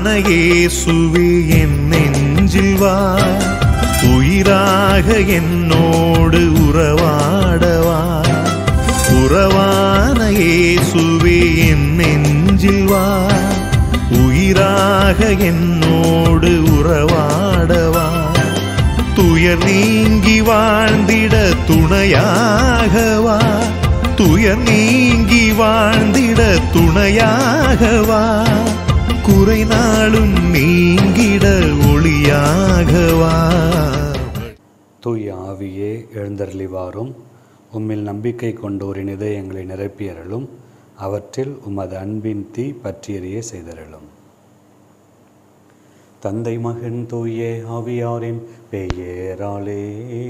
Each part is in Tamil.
இயேசுவே என் நெஞ்சில் வா உயிராக என்னோடு உறவாடவா உறவான இயேசுவே என் நெஞ்சில் வா உயிராக என்னோடு உறவாடவா துயர் நீங்கி வாழ்ந்திட துணையாகவா துயர் நீங்கி வாழ்ந்திட துணையாகவா குறை நாளும் நீங்கிட ஒளியாகவா தூய ஆவியே எழுந்தருளி வாரும் உம்மில் நம்பிக்கை கொண்டோரின் இதயங்களை நிரப்பியருளும் அவற்றில் உமது அன்பின் தீ பற்றியறிய செய்தருளும் தந்தை மகன் தூய ஆவியாரின் பெயராலே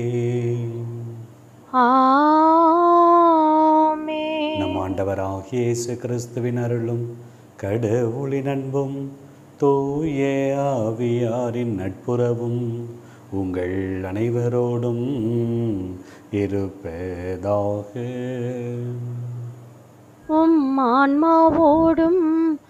ஆமென். நம் ஆண்டவராகிய இயேசு கிறிஸ்துவின் அருளும் கடவுளின் அன்பும் தூய ஆவியாரின் நட்புறவும் உங்கள் அனைவரோடும் இருப்பதாக உம் ஆன்மாவோடும்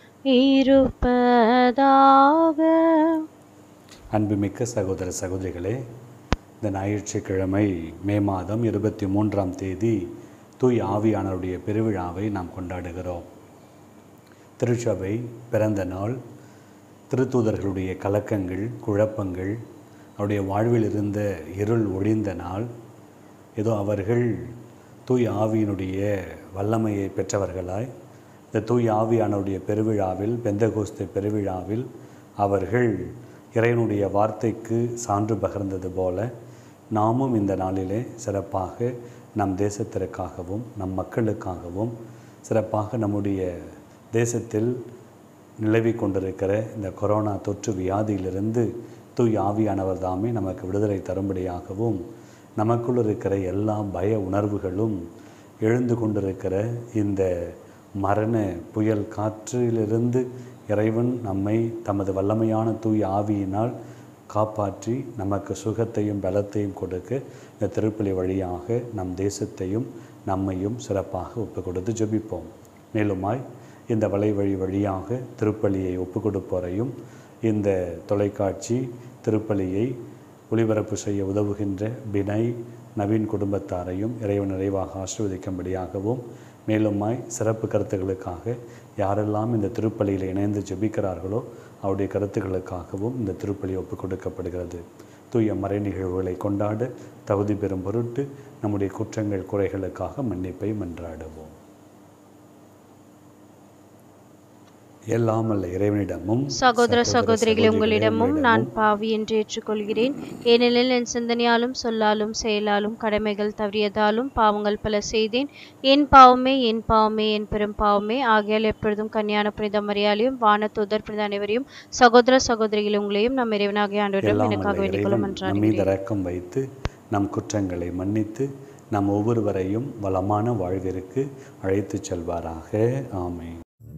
இருப்பதாக அன்புமிக்க சகோதர சகோதரிகளே இந்த ஞாயிற்றுக்கிழமை மே மாதம் இருபத்தி மூன்றாம் தேதி தூய் ஆவியானவருடைய பெருவிழாவை நாம் கொண்டாடுகிறோம் திருச்சபை பிறந்த நாள் திருத்தூதர்களுடைய கலக்கங்கள் குழப்பங்கள் அவருடைய வாழ்வில் இருந்த இருள் ஒழிந்த நாள் ஏதோ அவர்கள் தூய் ஆவியினுடைய வல்லமையை பெற்றவர்களாய் இந்த தூய் ஆவியானவருடைய பெருவிழாவில் பெந்தகோஸ்து பெருவிழாவில் அவர்கள் இறைவனுடைய வார்த்தைக்கு சான்று பகிர்ந்தது போல நாமும் இந்த நாளிலே சிறப்பாக நம் தேசத்திற்காகவும் நம் மக்களுக்காகவும் சிறப்பாக நம்முடைய தேசத்தில் நிலவி கொண்டிருக்கிற இந்த கொரோனா தொற்று வியாதியிலிருந்து தூய் ஆவியானவர் தாமே நமக்கு விடுதலை தரும்படியாகவும் நமக்குள் இருக்கிற எல்லா பய உணர்வுகளும் எழுந்து கொண்டிருக்கிற இந்த மரண புயல் காற்றிலிருந்து இறைவன் நம்மை தமது வல்லமையான தூய் ஆவியினால் காப்பாற்றி நமக்கு சுகத்தையும் பலத்தையும் கொடுக்க இந்த திருப்பலி வழியாக நம் தேசத்தையும் நம்மையும் சிறப்பாக ஒப்பு கொடுத்து ஜெபிப்போம் மேலுமாய் இந்த வலைவழி வழியாக திருப்பலியை ஒப்பு கொடுப்போரையும் இந்த தொலைக்காட்சி திருப்பலியை ஒளிபரப்பு செய்ய உதவுகின்ற பினை நவீன் குடும்பத்தாரையும் இறைவன் நிறைவாக ஆசிர்வதிக்கும்படியாகவும் மேலுமாய் சிறப்பு கருத்துக்களுக்காக யாரெல்லாம் இந்த திருப்பலியில் இணைந்து ஜெபிக்கிறார்களோ அவருடைய கருத்துக்களுக்காகவும் இந்த திருப்பலி ஒப்புக் கொடுக்கப்படுகிறது தூய மறை நிகழ்வுகளை கொண்டாட தகுதி பெறும் பொருட்டு நம்முடைய குற்றங்கள் குறைகளுக்காக மன்னிப்பை மன்றாடுவோம் எல்லாம் அல்ல இறைவனிடமும் சகோதர சகோதரிகளே உங்களிடமும் நான் பாவி என்று ஏற்றுக்கொள்கிறேன் ஏனெனில் என் சிந்தனையாலும் சொல்லாலும் செயலாலும் கடமைகள் தவறியதாலும் பாவங்கள் பல செய்தேன் என் பாவமே என் பாவமே என் பெரும் பாவமே ஆகையால் எப்பொழுதும் கன்னியான புனித மரியாதையும் வானதூதர் புனித அனைவரையும் சகோதர சகோதரிகள் உங்களையும் நம் இறைவனாகிய ஆண்டவரிடம் எல்லாம் எனக்காக வல்ல வேண்டிக் கொள்ள இறைவன் நம் மீது மன்றாடுகிறேன் இரக்கம் வைத்து நம் குற்றங்களை மன்னித்து நம் ஒவ்வொருவரையும் வளமான வாழ்விற்கு அழைத்துச் செல்வாராக ஆமென்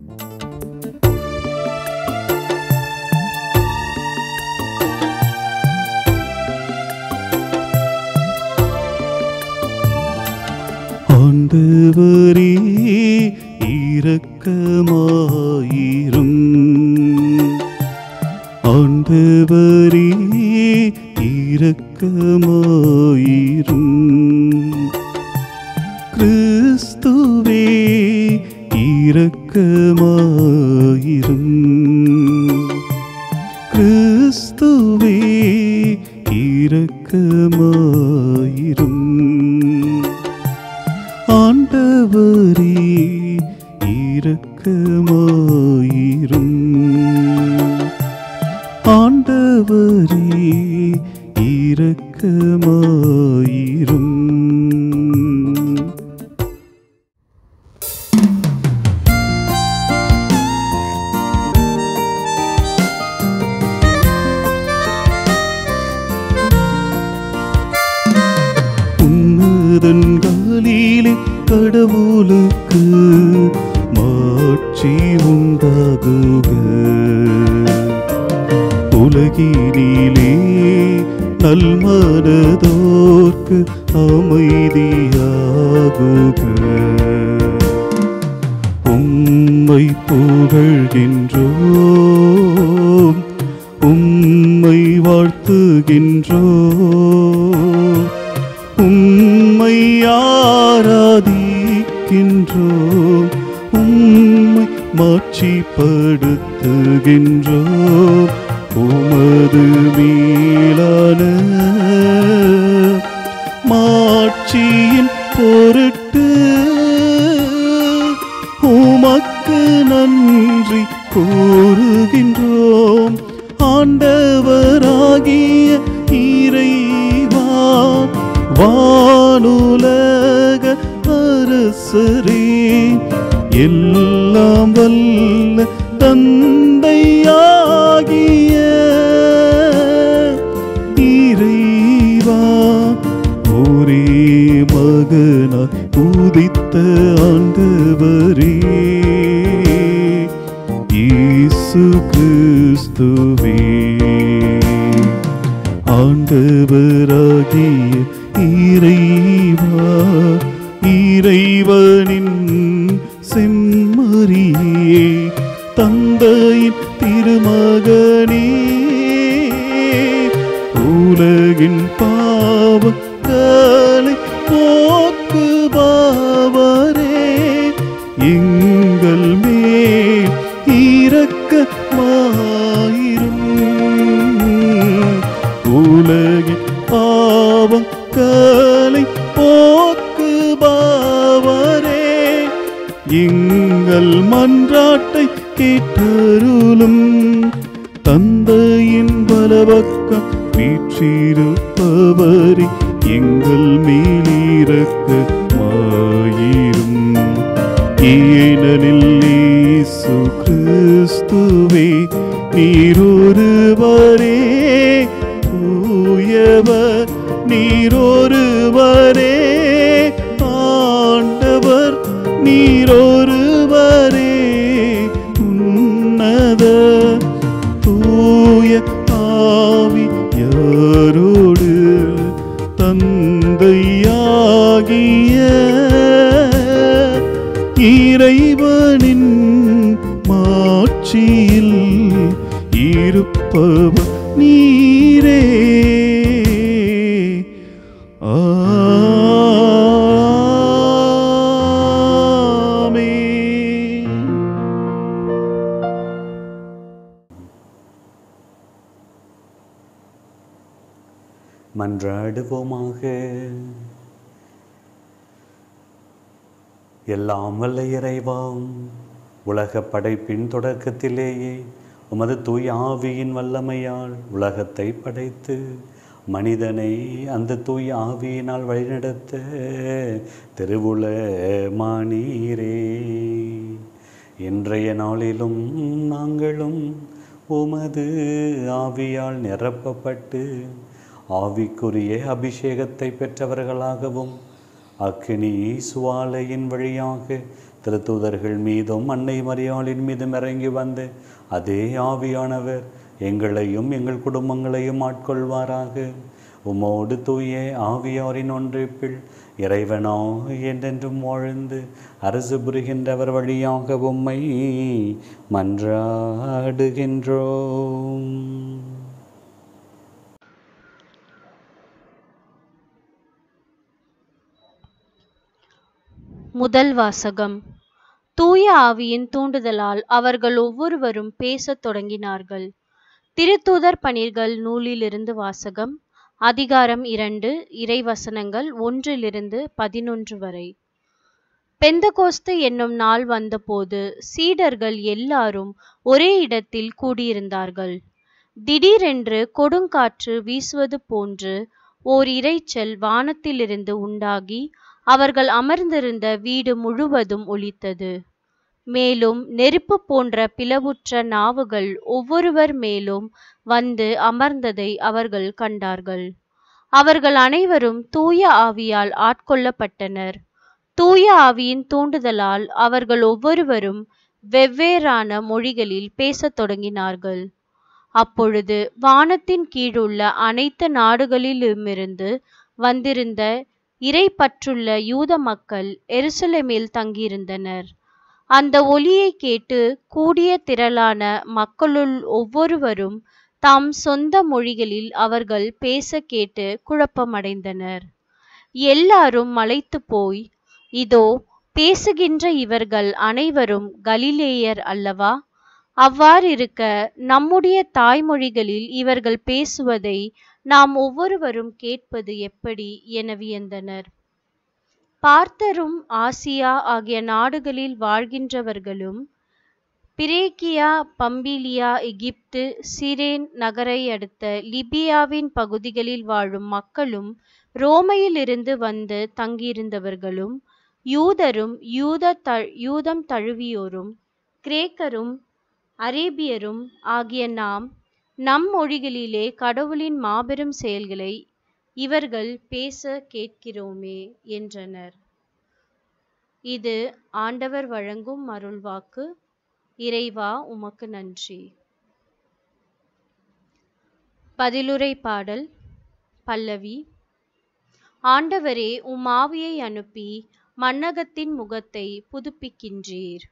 ஆண்டவரே இரக்கமாயிரும் ஆண்டவரே இரக்கமாயிரும் கிறிஸ்துவே இரக்கமாயிரும் கிறிஸ்துவே இரக்கமாயிரும் ஆண்டவரே இரக்கமாயிரும் ஆண்டவரே இரக்கமாயிரும் உன்னதன்காலிலே கடவுளுக்கு மாட்சி உண்டாகுக உலகினிலே நல்மனதோர்க்கு அமைதியாகுக உம்மை புகழ்கின்றோம் போற்றுகின்றோம் உம்மை ஆராதிக்கின்றோம் உம்மை மாட்சிப்படுத்துகின்றோம் உமது மீளான மாட்சியின் பொருட்டு உமக்கு நன்றி கூறுகின்றோம் ஆண்டவராகிய இறைவா வானுலக அரசரே எல்லாம் வல்ல தந்தையாகிய இறைவா ஒரே மகனாய் உதித்த ஆண்டவரே இயேசு கிறிஸ்துவே ஆண்டவராகிய இறைவா இறைவனின் செம்மறியே தந்தையின் திருமகனே உலகின் பாவங்களை போக்குபவரே எங்கள் மேல் இரக்கமாயிரும் உலகின் பாவங்களை போக்குபவரே எங்கள் மன்றாட்டை கேட்டருளும் தந்தையின் பலபக்கம் வீற்றிருப்பவரே எங்கள் மேலிறக்கமாயிரும் ஏனெனில் இயேசு கிறிஸ்துவே நீரொருவரே தூயவர் நீரொருவரே ஆண்டவர் நீரொருவரே உன்னத தூய ஆவியாரோடு தந்தையாகிய இறைவனின் மாட்சியில் இருப்பவர் நீரே ஆமென். மன்றாடுவோமாக எல்லாம் வல்ல இறைவாம் உலக படைப்பின் தொடக்கத்திலேயே உமது தூய் ஆவியின் வல்லமையால் உலகத்தை படைத்து மனிதனை அந்த தூய் ஆவியினால் வழிநடத்த திருவுல மானீரே இன்றைய நாளிலும் நாங்களும் உமது ஆவியால் நிரப்பப்பட்டு ஆவிக்குரிய அபிஷேகத்தை பெற்றவர்களாகவும் அக்கினி சுவாலையின் வழியாக திருத்தூதர்கள் மீதும் அன்னை மரியாளின் மீதும் இறங்கி வந்த அதே ஆவியானவர் எங்களையும் எங்கள் குடும்பங்களையும் ஆட்கொள்வாராக உமோடு தூய ஆவியாரின் ஒன்றிப்பில் இறைவனோ என்றென்றும் வாழ்ந்து அரசு புரிகின்றவர் வழியாக உம்மை மன்றாடுகின்றோம் முதல் வாசகம் தூய ஆவியின் தூண்டுதலால் அவர்கள் ஒவ்வொருவரும் பேசத் தொடங்கினார்கள் திருத்தூதர் பணிர்கள் நூலிலிருந்து வாசகம் அதிகாரம் இரண்டு இறைவசனங்கள் ஒன்றிலிருந்து பதினொன்று வரை பெந்தகோஸ்து என்னும் நாள் வந்தபோது சீடர்கள் எல்லாரும் ஒரே இடத்தில் கூடியிருந்தார்கள் திடீரென்று கொடுங்காற்று வீசுவது போன்று ஓர் இரைச்சல் வானத்திலிருந்து உண்டாகி அவர்கள் அமர்ந்திருந்த வீடு முழுவதும் ஒலித்தது மேலும் நெருப்பு போன்ற பிளவுற்ற நாவுகள் ஒவ்வொருவர் மேலும் வந்து அமர்ந்ததை அவர்கள் கண்டார்கள் அவர்கள் அனைவரும் தூய ஆவியால் ஆட்கொள்ளப்பட்டனர் தூய ஆவியின் தூண்டுதலால் அவர்கள் ஒவ்வொருவரும் வெவ்வேறான மொழிகளில் பேசத் தொடங்கினார்கள் அப்பொழுது வானத்தின் கீழுள்ள அனைத்து நாடுகளிலுமிருந்து வந்திருந்த இறைப்பற்றுள்ள யூத மக்கள் எருசலேமில் தங்கியிருந்தனர் அந்த ஒலியை கேட்டு கூடிய திரளான மக்களுள் ஒவ்வொருவரும் தாம் சொந்த மொழிகளில் அவர்கள் பேச கேட்டு குழப்பமடைந்தனர் எல்லாரும் மலைத்து போய் இதோ பேசுகின்ற இவர்கள் அனைவரும் கலிலேயர் அல்லவா அவ்வாறிருக்க நம்முடைய தாய்மொழிகளில் இவர்கள் பேசுவதை நாம் ஒவ்வொருவரும் கேட்பது எப்படி என வியந்தனர் பார்த்தரும் ஆசியா ஆகிய நாடுகளில் வாழ்கின்றவர்களும் பிரேக்கியா பம்பிலியா எகிப்து சிரேன் நகரை அடுத்த லிபியாவின் பகுதிகளில் வாழும் மக்களும் ரோமையிலிருந்து வந்து தங்கியிருந்தவர்களும் யூதரும் யூத த யூதம் தழுவியோரும் கிரேக்கரும் அரேபியரும் ஆகிய நாம் நம் மொழிகளிலே கடவுளின் மாபெரும் செயல்களை இவர்கள் பேச கேட்கிறோமே என்றனர் இது ஆண்டவர் வழங்கும் அருள்வாக்கு இறைவா உமக்கு நன்றி பதிலுரை பாடல் பல்லவி ஆண்டவரே உம் ஆவியை அனுப்பி மன்னகத்தின் முகத்தை புதுப்பிக்கின்றீர்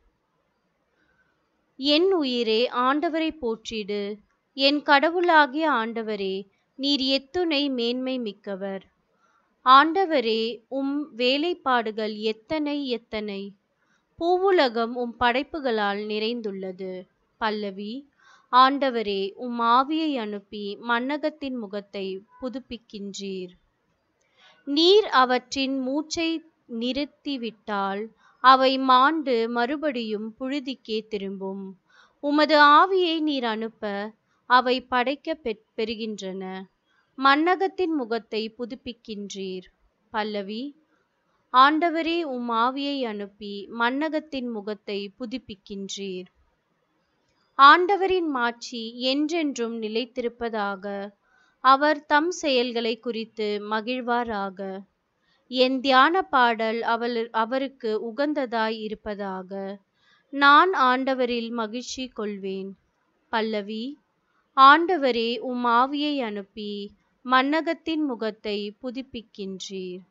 என் உயிரே ஆண்டவரை போற்றிடு என் கடவுளாகிய ஆண்டவரே நீர் எத்துணை மேன்மை மிக்கவர் ஆண்டவரே உம் வேலைப்பாடுகள் எத்தனை எத்தனை பூவுலகம் உம் படைப்புகளால் நிறைந்துள்ளது பல்லவி ஆண்டவரே உம் ஆவியை அனுப்பி மன்னகத்தின் முகத்தை புதுப்பிக்கின்றீர் நீர் அவற்றின் மூச்சை நிறுத்திவிட்டால் அவை மாண்டு மறுபடியும் புழுதிக்கே திரும்பும் உமது ஆவியை நீர் அனுப்ப அவை படைக்க பெற் பெறுகின்றன மன்னகத்தின் முகத்தை புதுப்பிக்கின்றீர் பல்லவி ஆண்டவரே உம் ஆவியை அனுப்பி மன்னகத்தின் முகத்தை புதுப்பிக்கின்றீர் ஆண்டவரின் மாட்சி என்றென்றும் நிலைத்திருப்பதாக அவர் தம் செயல்களை குறித்து மகிழ்வாராக என் தியான பாடல் அவள் அவருக்கு உகந்ததாய் இருப்பதாக நான் ஆண்டவரில் மகிழ்ச்சி கொள்வேன் பல்லவி ஆண்டவரே உம் ஆவியை அனுப்பி மன்னகத்தின் முகத்தை புதுப்பிக்கின்றீர்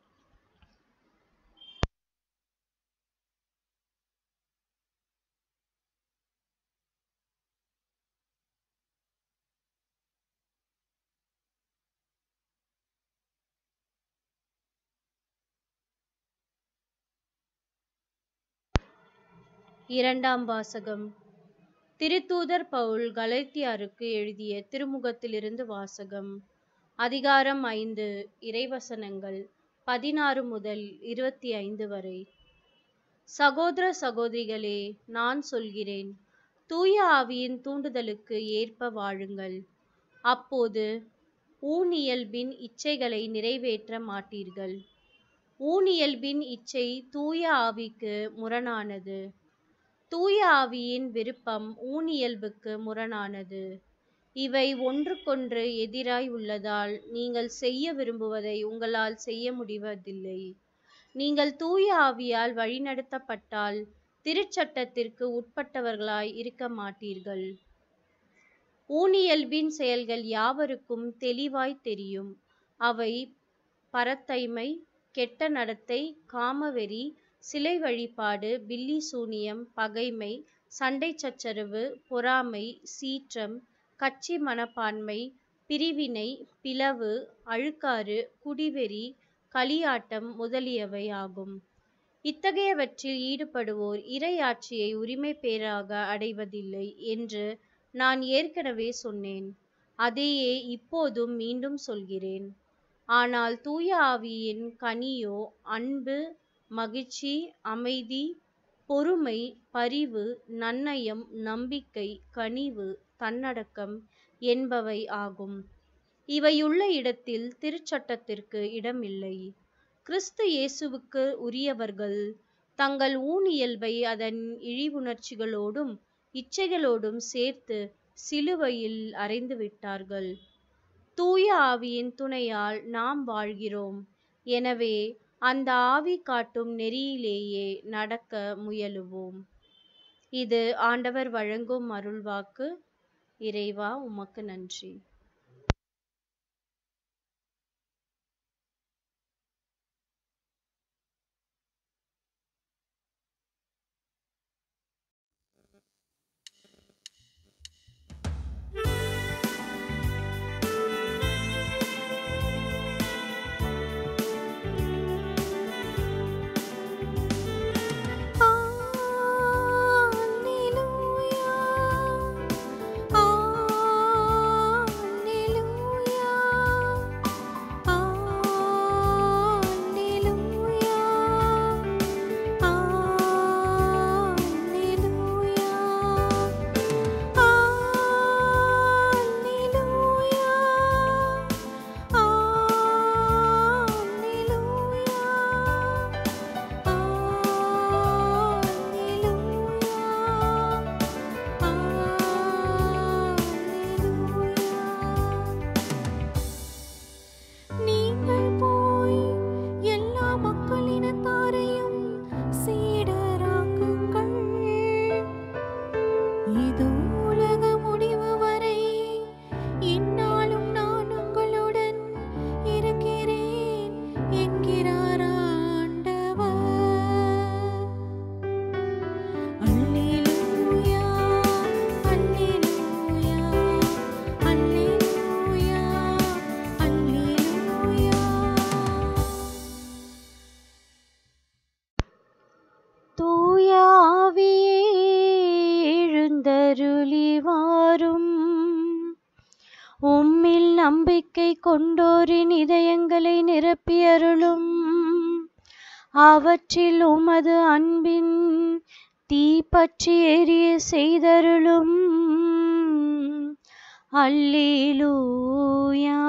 இரண்டாம் வாசகம் திருத்தூதர் பவுல் கலைத்தியாருக்கு எழுதிய திருமுகத்திலிருந்து வாசகம் அதிகாரம் ஐந்து இறைவசனங்கள் பதினாறு முதல் இருபத்தி ஐந்து வரை சகோதர சகோதரிகளே நான் சொல்கிறேன் தூய ஆவியின் தூண்டுதலுக்கு ஏற்ப வாழுங்கள் அப்போது ஊனியல்பின் இச்சைகளை நிறைவேற்ற மாட்டீர்கள் ஊனியல்பின் இச்சை தூய ஆவிக்கு முரணானது தூய ஆவியின் விருப்பம் ஊனியல்புக்கு முரணானது இவை ஒன்றுக்கொன்று எதிராய் உள்ளதால் நீங்கள் செய்ய விரும்புவதை உங்களால் செய்ய முடிவதில்லை நீங்கள் தூய ஆவியால் வழிநடத்தப்பட்டால் திருச்சட்டத்திற்கு உட்பட்டவர்களாய் இருக்க மாட்டீர்கள் ஊனியல்பின் செயல்கள் யாவருக்கும் தெளிவாய் தெரியும் அவை பரத்தைமை கெட்ட நடத்தை காமவெறி சிலை வழிபாடு பில்லி சூனியம் பகைமை சண்டை சச்சரவு பொறாமை சீற்றம் கட்சி மனப்பான்மை பிரிவினை பிளவு அழுக்காறு குடிவெறி களியாட்டம் முதலியவை ஆகும் இத்தகையவற்றில் ஈடுபடுவோர் இறையாட்சியை உரிமை பேராக அடைவதில்லை என்று நான் ஏற்கனவே சொன்னேன் அதையே இப்போதும் மீண்டும் சொல்கிறேன் ஆனால் தூய ஆவியின் கனியோ அன்பு மகிழ்ச்சி அமைதி பொறுமை பரிவு நன்னயம் நம்பிக்கை கனிவு தன்னடக்கம் என்பவை ஆகும் இவையுள்ள இடத்தில் திருச்சட்டத்திற்கு இடமில்லை கிறிஸ்து இயேசுவுக்கு உரியவர்கள் தங்கள் ஊனியல்பை அதன் இழிவுணர்ச்சிகளோடும் இச்சைகளோடும் சேர்த்து சிலுவையில் அறைந்து விட்டார்கள் தூய ஆவியின் துணையால் நாம் வாழ்கிறோம் எனவே அந்த ஆவி காட்டும் நெறியிலேயே நடக்க முயலுவோம் இது ஆண்டவர் வழங்கும் அருள்வாக்கு இறைவா உமக்கு நன்றி கொண்டோரின் இதயங்களை நிரப்பியருளும் அவற்றில் உமது அன்பின் தீ பற்றி எரிய செய்தருளும் அல்லேலூயா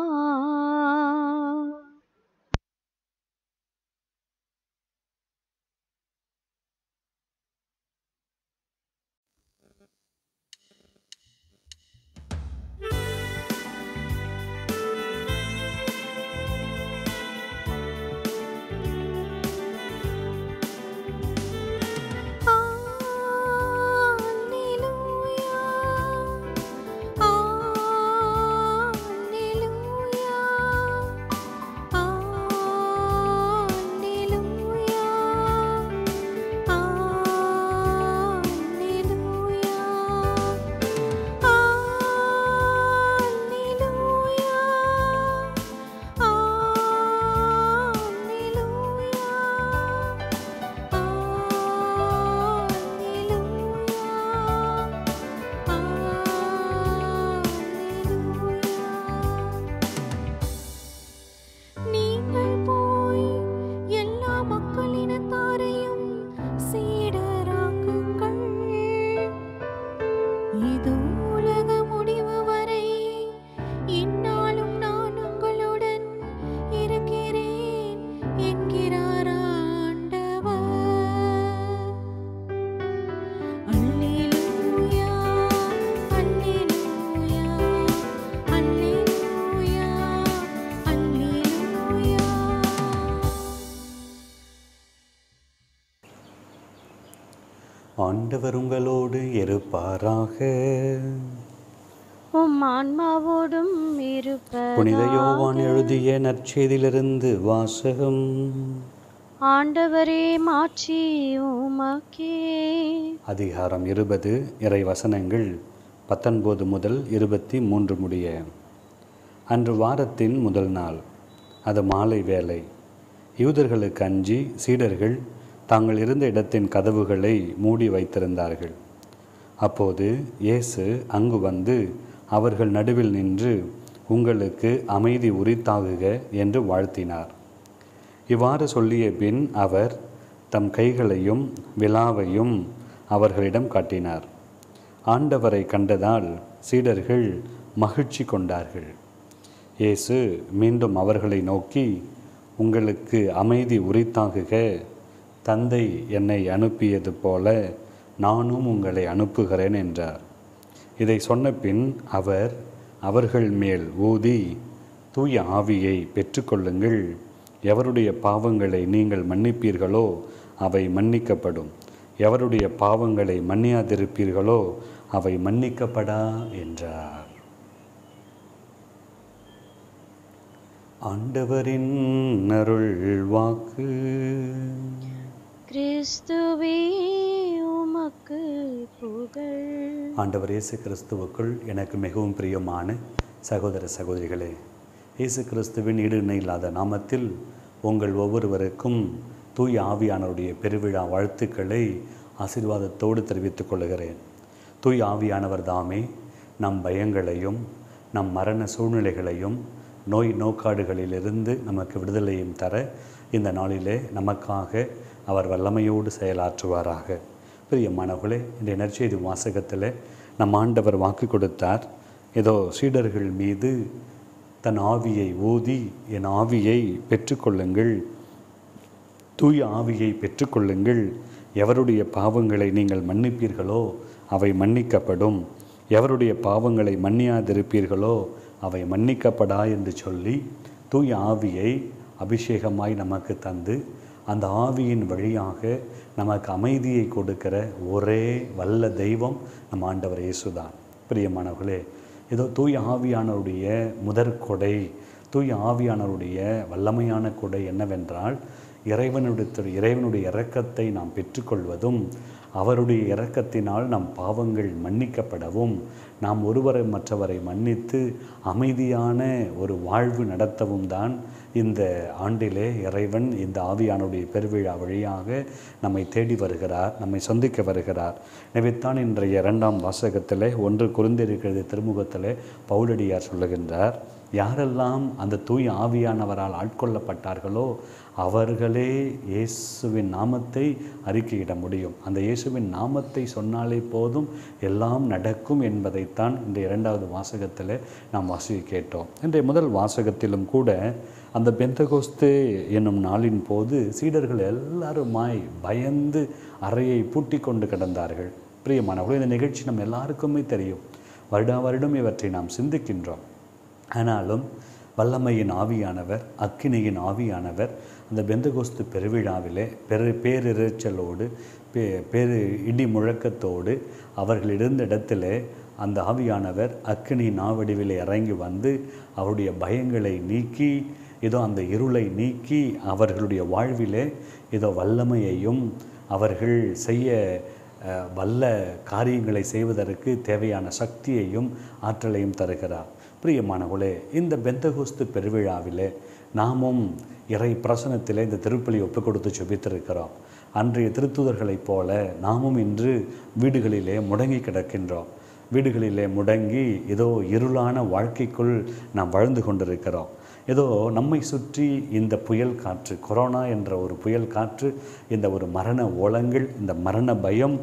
நீங்கள் போய் எல்லா மக்களினத்தாரையும் சீடராக்குங்கள் இது உலக முடிவு வரை இந்நாளும் நான் உங்களுடன் இருக்கிறேன் என்கிறார் ஆண்டவர் அல்லேலூயா அல்லேலூயா அல்லேலூயா அல்லேலூயா ஆண்டவர் உங்களோடு இருப்பாராக உம் ஆன்மாவோடும் இருப்பதாக புனித யோவான் எழுதிய நற்செய்தியிலிருந்து வாசகம் ஆண்டவரே மாட்சி உமக்கே அதிகாரம் இருபது இறை வசனங்கள் பத்தொன்பது முதல் இருபத்தி மூன்று முடிய அன்று வாரத்தின் முதல் நாள் அது மாலை வேளை யூதர்களுக்கு அஞ்சி சீடர்கள் தாங்கள் இருந்த இடத்தின் கதவுகளை மூடி வைத்திருந்தார்கள் அப்போது இயேசு அங்கு வந்து அவர்கள் நடுவில் நின்று உங்களுக்கு அமைதி உரித்தாகுக என்று வாழ்த்தினார் இவ்வாறு சொல்லிய பின் அவர் தம் கைகளையும் விலாவையும் அவர்களிடம் காட்டினார் ஆண்டவரை கண்டதால் சீடர்கள் மகிழ்ச்சி கொண்டார்கள் இயேசு மீண்டும் அவர்களை நோக்கி உங்களுக்கு அமைதி உரித்தாகுக தந்தை என்னை அனுப்பியது போல நானும் உங்களை அனுப்புகிறேன் என்றார் இதை சொன்ன பின் அவர் அவர்கள் மேல் ஊதி தூய ஆவியை பெற்றுக்கொள்ளுங்கள் எவருடைய பாவங்களை நீங்கள் மன்னிப்பீர்களோ அவை மன்னிக்கப்படும் எவருடைய பாவங்களை மன்னியாதிருப்பீர்களோ அவை மன்னிக்கப்படா என்றார் ஆண்டவரின் அருள் வாக்கு கிறிஸ்துவே உமக்கு புகழ் ஆண்டவர் இயேசு கிறிஸ்துவுக்குள் எனக்கு மிகவும் பிரியமான சகோதர சகோதரிகளே இயேசு கிறிஸ்துவின் ஈடு இல்லாத நாமத்தில் உங்கள் ஒவ்வொருவருக்கும் தூய ஆவியானவருடைய பெருவிழா வாழ்த்துக்களை ஆசீர்வாதத்தோடு தெரிவித்துக் கொள்கிறேன் தூய் ஆவியானவர் தாமே நம் பயங்களையும் நம் மரண சூழ்நிலைகளையும் நோய் நோக்காடுகளிலிருந்து நமக்கு விடுதலையும் தர இந்த நாளிலே நமக்காக அவர் வல்லமையோடு செயலாற்றுவாராக பிரியமானவர்களே இந்த நற்செய்தி வாசகத்தில் நம் ஆண்டவர் வாக்கு கொடுத்தார் ஏதோ சீடர்கள் மீது தன் ஆவியை ஊதி என் ஆவியை பெற்றுக்கொள்ளுங்கள் தூய ஆவியை பெற்றுக்கொள்ளுங்கள் எவருடைய பாவங்களை நீங்கள் மன்னிப்பீர்களோ அவை மன்னிக்கப்படும் எவருடைய பாவங்களை மன்னியாதிருப்பீர்களோ அவை மன்னிக்கப்படா என்று சொல்லி தூய ஆவியை அபிஷேகமாய் நமக்கு தந்து அந்த ஆவியின் வழியாக நமக்கு அமைதியை கொடுக்கிற ஒரே வல்ல தெய்வம் நம் ஆண்டவர் இயேசுதான் பிரியமானவர்களே ஏதோ தூய ஆவியானவருடைய முதற் கொடை தூய ஆவியானவருடைய வல்லமையான கொடை என்னவென்றால் இறைவனுடைய இறைவனுடைய இரக்கத்தை நாம் பெற்றுக்கொள்வதும் அவருடைய இரக்கத்தினால் நம் பாவங்கள் மன்னிக்கப்படவும் நாம் ஒருவரை மற்றவரை மன்னித்து அமைதியான ஒரு வாழ்வு நடத்தவும் தான் இந்த ஆண்டிலே இறைவன் இந்த ஆவியானுடைய பெருவிழா வழியாக நம்மை தேடி வருகிறார் நம்மை சந்திக்க வருகிறார் எனவேத்தான் இன்றைய இரண்டாம் வாசகத்திலே ஒன்று குறுந்திருக்கிறது திருமுகத்திலே பவுலடியார் சொல்லுகின்றார் யாரெல்லாம் அந்த தூய் ஆவியானவரால் ஆட்கொள்ளப்பட்டார்களோ அவர்களே இயேசுவின் நாமத்தை அறிக்கையிட முடியும் அந்த இயேசுவின் நாமத்தை சொன்னாலே போதும் எல்லாம் நடக்கும் என்பதைத்தான் இந்த இரண்டாவது வாசகத்தில் நாம் வாசிக்க கேட்டோம் இன்றைய முதல் வாசகத்திலும் கூட அந்த பெந்தகோஸ்து என்னும் நாளின் போது சீடர்கள் எல்லாருமாய் பயந்து அறையை பூட்டி கொண்டு கிடந்தார்கள் பிரியமானவர்களே இந்த நிகழ்ச்சி நம்ம எல்லாருக்குமே தெரியும் வருடா வருடம் இவற்றை நாம் சிந்திக்கின்றோம் ஆனாலும் வல்லமையின் ஆவியானவர் அக்கினியின் ஆவியானவர் அந்த பெந்தகோஸ்து பெருவிழாவிலே பெரு பேரிரைச்சலோடு பே பேரு இடி முழக்கத்தோடு அவர்கள் இருந்த இடத்திலே அந்த ஆவியானவர் அக்கினி நாவடிவிலே இறங்கி வந்து அவருடைய பயங்களை நீக்கி ஏதோ அந்த இருளை நீக்கி அவர்களுடைய வாழ்விலே ஏதோ வல்லமையையும் அவர்கள் செய்ய அஹ், வல்ல காரியங்களை செய்வதற்கு தேவையான சக்தியையும் ஆற்றலையும் தருகிறார் பிரியமானவர்களே இந்த பெந்தகோஸ்து பெருவிழாவிலே நாமும் இறை பிரசனத்திலே இந்த திருப்பலி ஒப்புக் கொடுத்து செபித்திருக்கிறோம் அன்றைய திருத்துதர்களைப் போல நாமும் இன்று வீடுகளிலே முடங்கி கிடக்கின்றோம் வீடுகளிலே முடங்கி ஏதோ இருளான வாழ்க்கைக்குள் நாம் வாழ்ந்து கொண்டிருக்கிறோம் ஏதோ நம்மை சுற்றி இந்த புயல் காற்று கொரோனா என்ற ஒரு புயல் காற்று இந்த ஒரு மரண ஓலங்கள் இந்த மரண பயம்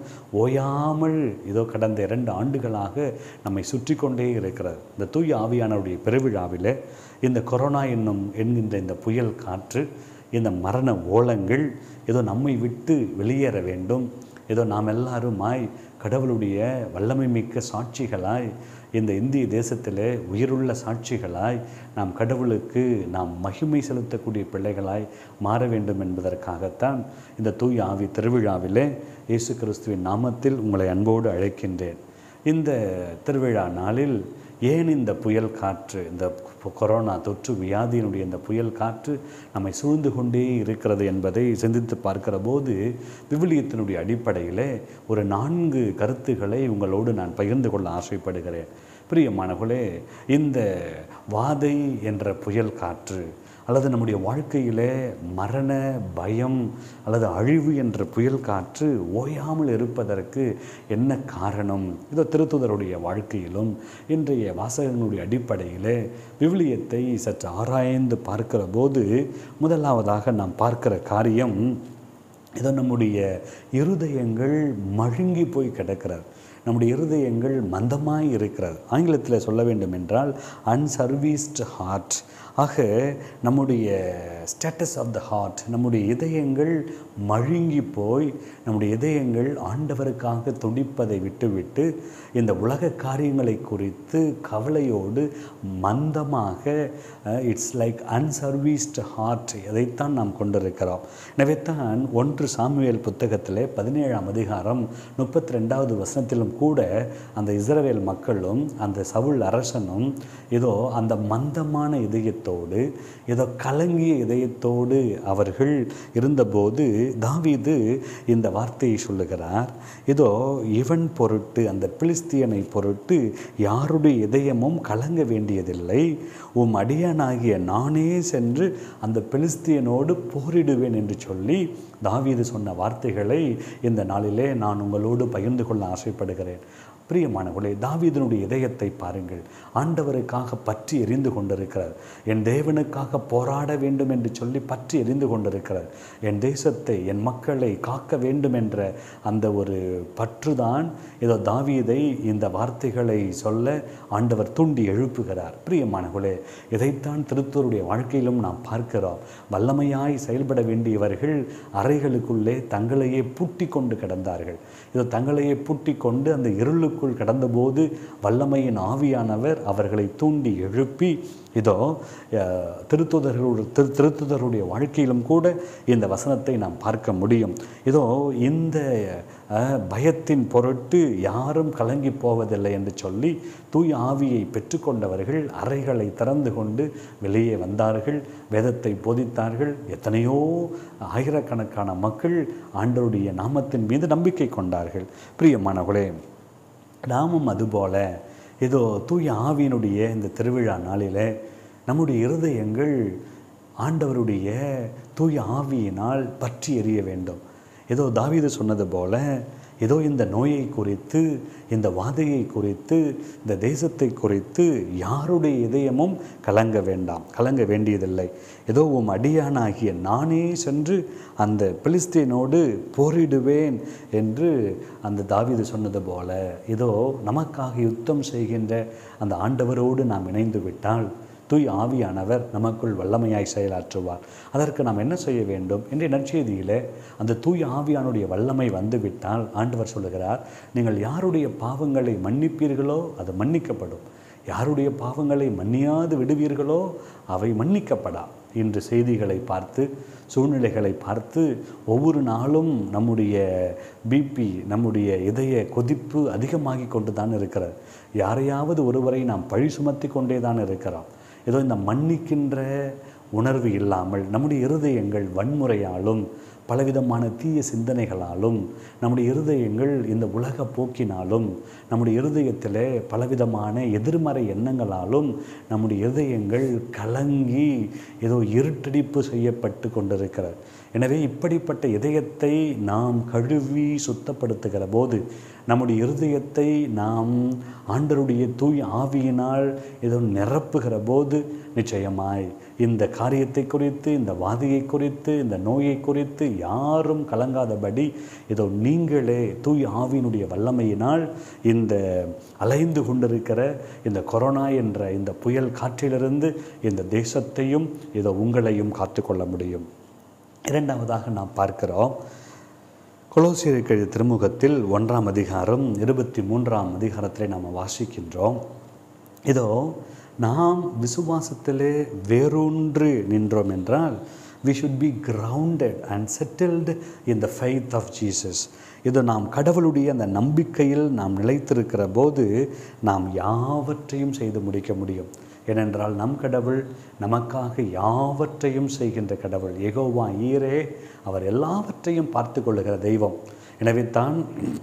ஓயாமல் ஏதோ கடந்த இரண்டு ஆண்டுகளாக நம்மை சுற்றி கொண்டே இருக்கிறது இந்த தூய ஆவியானவருடைய பெருவிழாவில் இந்த கொரோனா என்னும் என்கின்ற இந்த புயல் காற்று இந்த மரண ஓலங்கள் ஏதோ நம்மை விட்டு வெளியேற வேண்டும் ஏதோ நாம் எல்லாருமாய் கடவுளுடைய வல்லமை மிக்க சாட்சிகளாய் இந்த இந்திய தேசத்திலே உயிருள்ள சாட்சிகளாய் நாம் கடவுளுக்கு நாம் மகிமை செலுத்தக்கூடிய பிள்ளைகளாய் மாற வேண்டும் என்பதற்காகத்தான் இந்த தூய ஆவி திருவிழாவிலே இயேசு கிறிஸ்துவின் நாமத்தில் உங்களை அன்போடு அழைக்கின்றேன் இந்த திருவிழா நாளில் ஏன் இந்த புயல் காற்று இந்த கொ- கொரோனா தொற்று வியாதியினுடைய இந்த புயல் காற்று நம்மை சூழ்ந்து கொண்டே இருக்கிறது என்பதை சிந்தித்து பார்க்கிற போது விவிலியத்தினுடைய அடிப்படையிலே ஒரு நான்கு கருத்துக்களை உங்களோடு நான் பகிர்ந்து கொள்ள ஆசைப்படுகிறேன் பிரியமானவர்களே இந்த வாதை என்ற புயல் காற்று அல்லது நம்முடைய வாழ்க்கையிலே மரண பயம் அல்லது அழிவு என்ற புயல் காற்று ஓயாமல் இருப்பதற்கு என்ன காரணம் இதோ திருத்துதருடைய வாழ்க்கையிலும் இன்றைய வாசகங்களுடைய அடிப்படையிலே விவிலியத்தை சற்று ஆராய்ந்து பார்க்கிற போது முதலாவதாக நாம் பார்க்கிற காரியம் இதோ நம்முடைய இருதயங்கள் மழுங்கி போய் கிடக்கிறது நம்முடைய இருதயங்கள் மந்தமாய் இருக்கிறது ஆங்கிலத்தில் சொல்ல வேண்டும் என்றால் அன்சர்வீஸ்டு ஹார்ட் ஆக நம்முடைய ஸ்டேட்டஸ் ஆஃப் த ஹார்ட் நம்முடைய இதயங்கள் மழுங்கி போய் நம்முடைய இதயங்கள் ஆண்டவருக்காக துடிப்பதை விட்டுவிட்டு இந்த உலக காரியங்களை குறித்து கவலையோடு மந்தமாக இட்ஸ் லைக் அன்சர்வீஸ்டு ஹார்ட் இதைத்தான் நாம் கொண்டிருக்கிறோம் எனவே தான் ஒன்று சாமுவேல் புத்தகத்திலே பதினேழாம் அதிகாரம் முப்பத்தி ரெண்டாவது வசனத்திலும் கூட அந்த இஸ்ரவேல் மக்களும் அந்த சவுல் அரசனும் ஏதோ அந்த மந்தமான இதயத்தோடு ஏதோ கலங்கிய இதயத்தோடு அவர்கள் இருந்தபோது தாவீது இந்த வார்த்தையை சொல்லுகிறார் இதோ இவன் பொருட்டு அந்த பிலிஸ்தியனை பொருட்டு யாருடைய இதயமும் கலங்க வேண்டியதில்லை உம் அடியானாகிய நானே சென்று அந்த பிலிஸ்தியனோடு போரிடுவேன் என்று சொல்லி தாவீது சொன்ன வார்த்தைகளை இந்த நாளிலே நான் உங்களோடு பகிர்ந்து கொள்ள ஆசைப்படுகிறேன் பிரியமானவர்களே தாவீதனுடைய இதயத்தை பாருங்கள் ஆண்டவருக்காக பற்றி எரிந்து கொண்டிருக்கிறார் என் தேவனுக்காக போராட வேண்டும் என்று சொல்லி பற்றி எரிந்து கொண்டிருக்கிறார் என் தேசத்தை என் மக்களை காக்க வேண்டும் என்ற அந்த ஒரு பற்றுதான் ஏதோ தாவீதை இந்த வார்த்தைகளை சொல்ல ஆண்டவர் தூண்டி எழுப்புகிறார் பிரியமானவர்களே இதைத்தான் திருத்தூருடைய வாழ்க்கையிலும் நாம் பார்க்கிறோம் வல்லமையாய் செயல்பட வேண்டியவர்கள் அறைகளுக்குள்ளே தங்களையே பூட்டி கொண்டு கிடந்தார்கள் இதோ தங்களையே பூட்டி கொண்டு அந்த இருளுக்குள் கடந்தபோது வல்லமையின் ஆவியானவர் அவர்களை தூண்டி எழுப்பி இதோ அஹ், திருத்துதர்களுடைய திரு திருத்துதருடைய வாழ்க்கையிலும் கூட இந்த வசனத்தை நாம் பார்க்க முடியும் இதோ இந்த அஹ், பயத்தின் பொருட்டு யாரும் கலங்கி போவதில்லை என்று சொல்லி தூய் ஆவியை பெற்றுக்கொண்டவர்கள் அறைகளை திறந்து கொண்டு வெளியே வந்தார்கள் வேதத்தை போதித்தார்கள் எத்தனையோ ஆயிரக்கணக்கான மக்கள் ஆண்டவருடைய நாமத்தின் மீது நம்பிக்கை கொண்டார்கள் பிரியமானவர்களே நாமும் அதுபோல ஏதோ தூய ஆவியினுடைய இந்த திருவிழா நாளிலே நம்முடைய இருதயங்கள் ஆண்டவருடைய தூய ஆவியினால் பற்றி எரிய வேண்டும் ஏதோ தாவீது சொன்னது போல ஏதோ இந்த நோயை குறித்து இந்த வாதையை குறித்து இந்த தேசத்தை குறித்து யாருடைய இதயமும் கலங்க வேண்டாம் கலங்க வேண்டியதில்லை ஏதோ உம் அடியானாகிய நானே சென்று அந்த பிலிஸ்தீனோடு போரிடுவேன் என்று அந்த தாவீது சொன்னது போல இதோ நமக்காக யுத்தம் செய்கின்ற அந்த ஆண்டவரோடு நாம் இணைந்து விட்டால் தூய் ஆவியானவர் நமக்குள் வல்லமையாய் செயலாற்றுவார் அதற்கு நாம் என்ன செய்ய வேண்டும் இன்றைய நற்செய்தியிலே அந்த தூய் ஆவியானுடைய வல்லமை வந்துவிட்டால் ஆண்டவர் சொல்லுகிறார் நீங்கள் யாருடைய பாவங்களை மன்னிப்பீர்களோ அது மன்னிக்கப்படும் யாருடைய பாவங்களை மன்னியாது விடுவீர்களோ அவை மன்னிக்கப்படா இன்று செய்திகளை பார்த்து சூழ்நிலைகளை பார்த்து ஒவ்வொரு நாளும் நம்முடைய பிபி நம்முடைய இதய கொதிப்பு அதிகமாகி கொண்டு தான் இருக்கிறது யாரையாவது ஒருவரை நாம் பழி சுமத்தி கொண்டே தான் இருக்கிறோம் ஏதோ இந்த மன்னிக்கின்ற உணர்வு இல்லாமல் நம்முடைய இருதயங்கள் வன்முறையாலும் பலவிதமான தீய சிந்தனைகளாலும் நம்முடைய இருதயங்கள் இந்த உலக போக்கினாலும் நம்முடைய இருதயத்தில் பலவிதமான எதிர்மறை எண்ணங்களாலும் நம்முடைய இருதயங்கள் கலங்கி ஏதோ இருட்டடிப்பு செய்யப்பட்டு கொண்டிருக்கிறது எனவே இப்படிப்பட்ட இதயத்தை நாம் கழுவி சுத்தப்படுத்துகிற போது நம்முடைய இருதயத்தை நாம் ஆண்டருடைய தூய் ஆவியினால் ஏதோ நிரப்புகிற போது நிச்சயமாய் இந்த காரியத்தை குறித்து இந்த வாதியை குறித்து இந்த நோயை குறித்து யாரும் கலங்காதபடி ஏதோ நீங்களே தூய் ஆவியினுடைய வல்லமையினால் இந்த அலைந்து கொண்டிருக்கிற இந்த கொரோனா என்ற இந்த புயல் காற்றிலிருந்து இந்த தேசத்தையும் ஏதோ உங்களையும் காத்துக்கொள்ள முடியும் இரண்டாவதாக நாம் பார்க்கிறோம் கொலோசியருக்கு எழுதிய திருமுகத்தில் ஒன்றாம் அதிகாரம் இருபத்தி மூன்றாம் அதிகாரத்திலே நாம் வாசிக்கின்றோம் இதோ நாம் விசுவாசத்திலே வேரூன்று நின்றோம் என்றால் we should be grounded and settled in the faith of Jesus இது நாம் கடவுளுடைய அந்த நம்பிக்கையில் நாம் நிலைத்திருக்கிற போது நாம் யாவற்றையும் செய்து முடிக்க முடியும் ஏனென்றால் நம் கடவுள் நமக்காக யாவற்றையும் செய்கின்ற கடவுள் எகோவா ஈரே அவர் எல்லாவற்றையும் பார்த்து கொள்ளுகிற தெய்வம் எனவே தான்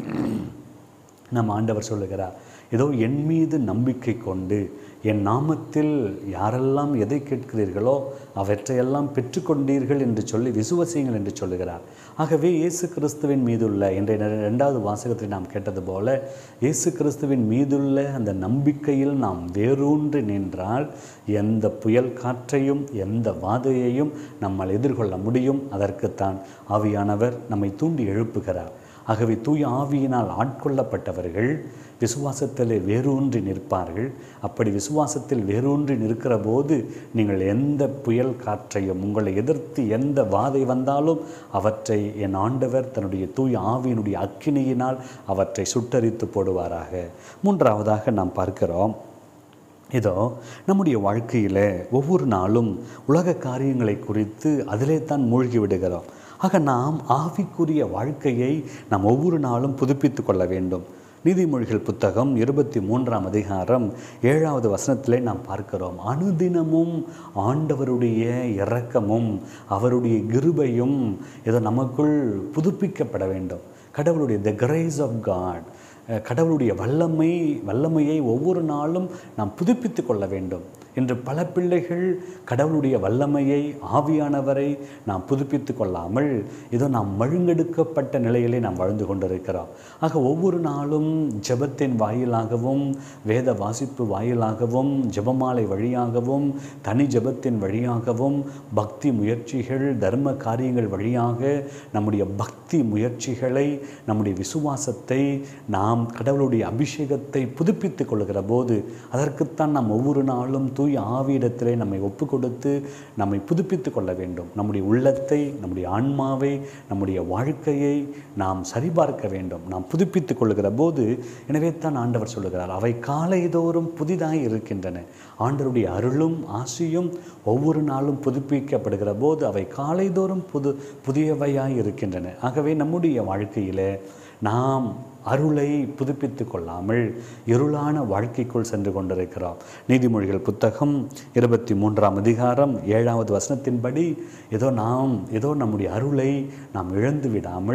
நம் ஆண்டவர் சொல்லுகிறார் ஏதோ என் மீது நம்பிக்கை கொண்டு என் நாமத்தில் யாரெல்லாம் எதை கேட்கிறீர்களோ அவற்றையெல்லாம் பெற்றுக்கொண்டீர்கள் என்று சொல்லி விசுவசியுங்கள் என்று சொல்லுகிறார் ஆகவே இயேசு கிறிஸ்துவின் மீதுள்ள இன்றைய ரெண்டாவது வாசகத்தில் நாம் கேட்டது போல இயேசு கிறிஸ்துவின் மீதுள்ள அந்த நம்பிக்கையில் நாம் வேரூன்றி நின்றால் எந்த புயல் காற்றையும் எந்த வாதையையும் நம்மால் எதிர்கொள்ள முடியும் அதற்குத்தான் ஆவியானவர் நம்மை தூண்டி எழுப்புகிறார் ஆகவே தூய ஆவியினால் ஆட்கொள்ளப்பட்டவர்கள் விசுவாசத்திலே வேரூன்றி நிற்பார்கள் அப்படி விசுவாசத்தில் வேரூன்றி நிற்கிற போது நீங்கள் எந்த புயல் காற்றையும் உங்களை எதிர்த்து எந்த வாதை வந்தாலும் அவற்றை என் ஆண்டவர் தன்னுடைய தூய ஆவியினுடைய அக்கினியினால் அவற்றை சுட்டரித்து போடுவாராக மூன்றாவதாக நாம் பார்க்கிறோம் இதோ நம்முடைய வாழ்க்கையில் ஒவ்வொரு நாளும் உலக காரியங்களை குறித்து அதிலே தான் மூழ்கி விடுகிறோம் ஆக நாம் ஆவிக்குரிய வாழ்க்கையை நாம் ஒவ்வொரு நாளும் புதுப்பித்து கொள்ள வேண்டும் நீதிமொழிகள் புத்தகம் இருபத்தி மூன்றாம் அதிகாரம் ஏழாவது வசனத்திலே நாம் பார்க்கிறோம் அனுதினமும் ஆண்டவருடைய இரக்கமும் அவருடைய கிருபையும் ஏதோ நமக்குள் புதுப்பிக்கப்பட வேண்டும் கடவுளுடைய த கிரேஸ் ஆஃப் காட் கடவுளுடைய வல்லமை வல்லமையை ஒவ்வொரு நாளும் நாம் புதுப்பித்து கொள்ள வேண்டும் இன்று பல பிள்ளைகள் கடவுளுடைய வல்லமையை ஆவியானவரை நாம் புதுப்பித்து கொள்ளாமல் இதோ நாம் மழுங்கெடுக்கப்பட்ட நிலையிலே நாம் வாழ்ந்து கொண்டிருக்கிறோம் ஆக ஒவ்வொரு நாளும் ஜெபத்தின் வாயிலாகவும் வேத வாசிப்பு வாயிலாகவும் ஜெபமாலை வழியாகவும் தனி ஜெபத்தின் வழியாகவும் பக்தி முயற்சிகள் தர்ம காரியங்கள் வழியாக நம்முடைய பக்தி முயற்சிகளை நம்முடைய விசுவாசத்தை நாம் கடவுளுடைய அபிஷேகத்தை புதுப்பித்து கொள்கிற போது அதற்குத்தான் நாம் ஒவ்வொரு நாளும் தூய் ஆவியிடத்திலே நம்மை ஒப்பு கொடுத்து நம்மை புதுப்பித்து கொள்ள வேண்டும் நம்முடைய உள்ளத்தை நம்முடைய ஆன்மாவை நம்முடைய வாழ்க்கையை நாம் சரிபார்க்க வேண்டும் நாம் புதுப்பித்து கொள்கிற போது எனவே தான் ஆண்டவர் சொல்லுகிறார் அவை காலைதோறும் புதிதாய் இருக்கின்றன ஆண்டவருடைய அருளும் ஆசியும் ஒவ்வொரு நாளும் புதுப்பிக்கப்படுகிற போது அவை காலைதோறும் புது புதியவையாய் இருக்கின்றன ஆகவே நம்முடைய வாழ்க்கையில் நாம் அருளை புதுப்பித்து கொள்ளாமல் இருளான வாழ்க்கைக்குள் சென்று கொண்டிருக்கிறோம் நீதிமொழிகள் புத்தகம் இருபத்தி மூன்றாம் அதிகாரம் ஏழாவது வசனத்தின்படி ஏதோ நாம் ஏதோ நம்முடைய அருளை நாம் இழந்து விடாமல்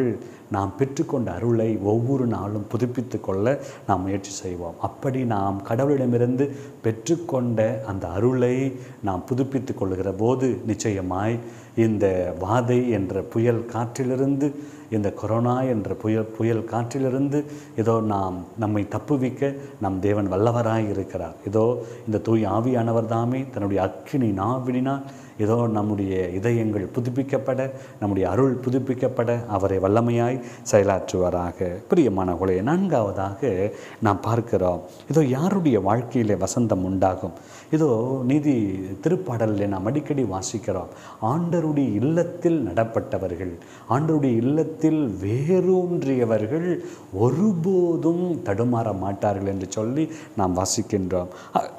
நாம் பெற்றுக்கொண்ட அருளை ஒவ்வொரு நாளும் புதுப்பித்து கொள்ள நாம் முயற்சி செய்வோம் அப்படி நாம் கடவுளிடமிருந்து பெற்றுக்கொண்ட அந்த அருளை நாம் புதுப்பித்து கொள்ளுகிற போது நிச்சயமாய் இந்த வாதை என்ற புயல் காற்றிலிருந்து இந்த கொரோனா என்ற புயல் புயல் காற்றிலிருந்து ஏதோ நாம் நம்மை தப்புவிக்க நம் தேவன் வல்லவராய் இருக்கிறார் இதோ இந்த தூய் ஆவியானவர் தாமே தன்னுடைய அக்கினி நாவினால் ஏதோ நம்முடைய இதயங்கள் புதுப்பிக்கப்பட நம்முடைய அருள் புதுப்பிக்கப்பட அவரை வல்லமையாய் செயலாற்றுவாராக பிரியமானவர்களே நான்காவதாக நாம் பார்க்கிறோம் இதோ யாருடைய வாழ்க்கையிலே வசந்தம் உண்டாகும் இதோ நீதி திருப்பாடலில் நாம் அடிக்கடி வாசிக்கிறோம் ஆண்டருடைய இல்லத்தில் நடப்பட்டவர்கள் ஆண்டருடைய இல்லத்தில் வேரூன்றியவர்கள் ஒருபோதும் தடுமாற மாட்டார்கள் என்று சொல்லி நாம் வாசிக்கின்றோம் அ-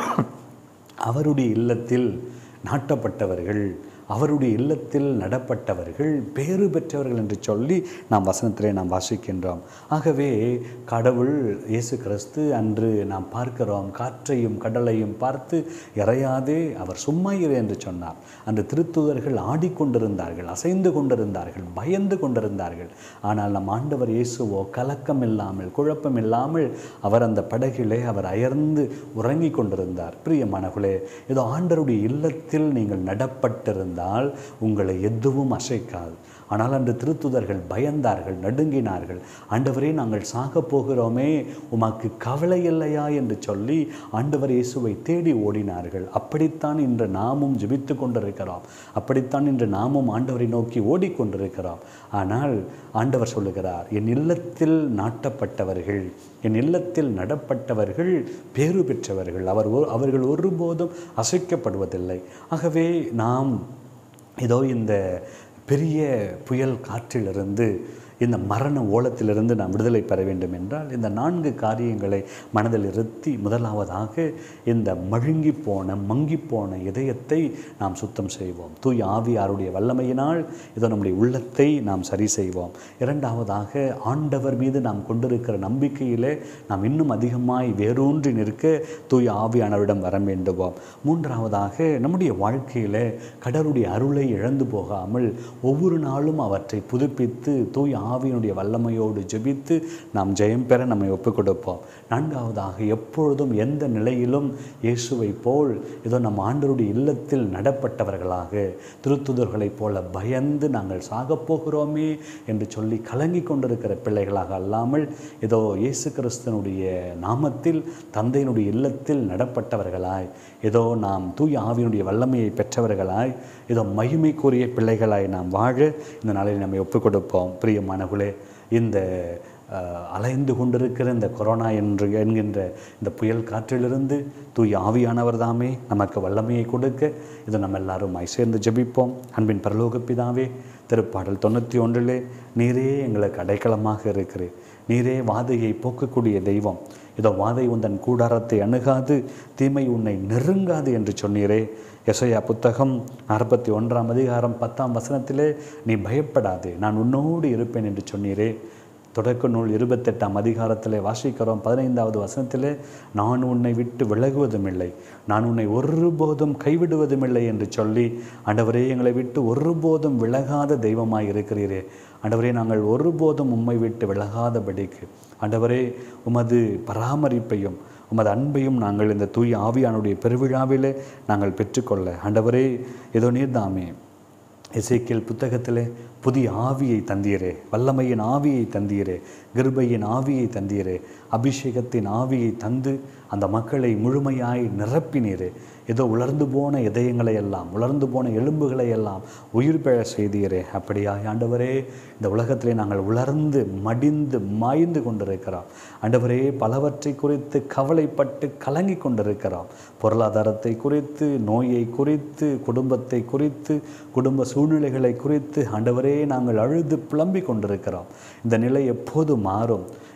அவருடைய இல்லத்தில் நாட்டப்பட்டவர்கள் அவருடைய இல்லத்தில் நடப்பட்டவர்கள் பேறு பெற்றவர்கள் என்று சொல்லி நாம் வசனத்திலே நாம் வாசிக்கின்றோம் ஆகவே கடவுள் இயேசு கிறிஸ்து அன்று நாம் பார்க்கிறோம் காற்றையும் கடலையும் பார்த்து இறையாதே அவர் சும்மா இரு என்று சொன்னார் அந்த திருத்துதர்கள் ஆடிக்கொண்டிருந்தார்கள் அசைந்து கொண்டிருந்தார்கள் பயந்து கொண்டிருந்தார்கள் ஆனால் நம் ஆண்டவர் இயேசுவோ கலக்கம் இல்லாமல் குழப்பம் இல்லாமல் அவர் அந்த படகிலே அவர் அயர்ந்து உறங்கிக் கொண்டிருந்தார் பிரியமானவர்களே இதோ ஆண்டருடைய இல்லத்தில் நீங்கள் நடப்பட்டிருந்தால் உங்களை எதுவும் அசைக்காது ஆனால் அன்று திருத்துதர்கள் பயந்தார்கள் நடுங்கினார்கள் ஆண்டவரே நாங்கள் சாக போகிறோமே உமக்கு கவலை இல்லையா என்று சொல்லி ஆண்டவர் இயேசுவை தேடி ஓடினார்கள் அப்படித்தான் இன்று நாமும் ஜெபித்து கொண்டிருக்கிறோம் அப்படித்தான் இன்று நாமும் ஆண்டவரை நோக்கி ஓடிக்கொண்டிருக்கிறோம் ஆனால் ஆண்டவர் சொல்லுகிறார் என் இல்லத்தில் நாட்டப்பட்டவர்கள் என் இல்லத்தில் நடப்பட்டவர்கள் பேறு பெற்றவர்கள் அவர் ஒரு- அவர்கள் ஒருபோதும் அசைக்கப்படுவதில்லை ஆகவே நாம் இதோ இந்த பெரிய புயல் காற்றிலிருந்து இந்த மரண ஓலத்திலிருந்து நாம் விடுதலை பெற வேண்டும் என்றால் இந்த நான்கு காரியங்களை மனதில் இருத்தி முதலாவதாக இந்த மழுங்கி போன மங்கி போன இதயத்தை நாம் சுத்தம் செய்வோம் தூய் ஆவியாருடைய வல்லமையினால் இதோ நம்முடைய உள்ளத்தை நாம் சரி செய்வோம் இரண்டாவதாக ஆண்டவர் மீது நாம் கொண்டிருக்கிற நம்பிக்கையிலே நாம் இன்னும் அதிகமாய் வேரூன்றி நிற்க தூய் ஆவியானவரிடம் வர வேண்டுவோம் மூன்றாவதாக நம்முடைய வாழ்க்கையிலே கடவுளுடைய அருளை இழந்து போகாமல் ஒவ்வொரு நாளும் அவற்றை புதுப்பித்து தூய் ஆவியினுடைய வல்லமையோடு ஜெபித்து நாம் ஜெயம் பெற நம்மை ஒப்புக் கொடுப்போம் நான்காவதாக எப்பொழுதும் எந்த நிலையிலும் இயேசுவை போல் ஏதோ நம் ஆண்டருடைய இல்லத்தில் நடப்பட்டவர்களாக திருத்துதர்களைப் போல பயந்து நாங்கள் சாகப் போகிறோமே என்று சொல்லி கலங்கி கொண்டிருக்கிற பிள்ளைகளாக அல்லாமல் ஏதோ இயேசு கிறிஸ்தனுடைய நாமத்தில் தந்தையினுடைய இல்லத்தில் நடப்பட்டவர்களாய் ஏதோ நாம் தூய ஆவியினுடைய வல்லமையை பெற்றவர்களாய் ஏதோ மகிமைக்குரிய பிள்ளைகளாய் நாம் வாழ இந்த நாளில் நம்மை ஒப்புக் கொடுப்போம் பிரியமானவர்களே இந்த அஹ், அலைந்து கொண்டிருக்கிற இந்த கொரோனா என்று என்கின்ற இந்த புயல் காற்றிலிருந்து தூய் ஆவியானவர் தாமே நமக்கு வல்லமையை கொடுக்க இதை நம்ம எல்லாருமாய் சேர்ந்து ஜெபிப்போம் அன்பின் பரலோக பிதாவே திருப்பாடல் தொண்ணூற்றி ஒன்றிலே நீரே எங்களுக்கு அடைக்கலமாக இருக்கிறீர் நீரே வாதையை போக்கக்கூடிய தெய்வம் இதோ வாதை உந்தன் கூடாரத்தை அணுகாது தீமை உன்னை நெருங்காது என்று சொன்னீரே எசையா புத்தகம் நாற்பத்தி ஒன்றாம் அதிகாரம் பத்தாம் வசனத்திலே நீ பயப்படாதே நான் உன்னோடு இருப்பேன் என்று சொன்னீரே தொடக்க நூல் இருபத்தெட்டாம் அதிகாரத்திலே வாசிக்கிறோம் பதினைந்தாவது வசனத்திலே நான் உன்னை விட்டு விலகுவதும் இல்லை நான் உன்னை ஒருபோதும் கைவிடுவதும் இல்லை என்று சொல்லி ஆண்டவரே எங்களை விட்டு ஒருபோதும் விலகாத தெய்வமாய் இருக்கிறீரே ஆண்டவரே நாங்கள் ஒருபோதும் உம்மை விட்டு விலகாதபடிக்கு ஆண்டவரே உமது பராமரிப்பையும் உமது அன்பையும் நாங்கள் இந்த தூய ஆவியானுடைய பெருவிழாவிலே நாங்கள் பெற்றுக்கொள்ள ஆண்டவரே ஏதோ நீர்தாமே எசேக்கியல் புத்தகத்திலே புதிய ஆவியை தந்தீரே வல்லமையின் ஆவியை தந்தீரே கிருபையின் ஆவியை தந்தீரே அபிஷேகத்தின் ஆவியை தந்து அந்த மக்களை முழுமையாய் நிரப்பினீரே ஏதோ உலர்ந்து போன இதயங்களை எல்லாம் உலர்ந்து போன எலும்புகளை எல்லாம் உயிர் பெற செய்தீரே அப்படியாய் ஆண்டவரே இந்த உலகத்திலே நாங்கள் உலர்ந்து மடிந்து மாய்ந்து கொண்டிருக்கிறோம் ஆண்டவரே பலவற்றை குறித்து கவலைப்பட்டு கலங்கி கொண்டிருக்கிறோம் பொருளாதாரத்தை குறித்து நோயை குறித்து குடும்பத்தை குறித்து குடும்ப சூழ்நிலைகளை குறித்து ஆண்டவரே நாங்கள் அழுது புலம்பிக் கொண்டிருக்கிறோம் இந்த நிலை எப்போது மாறும்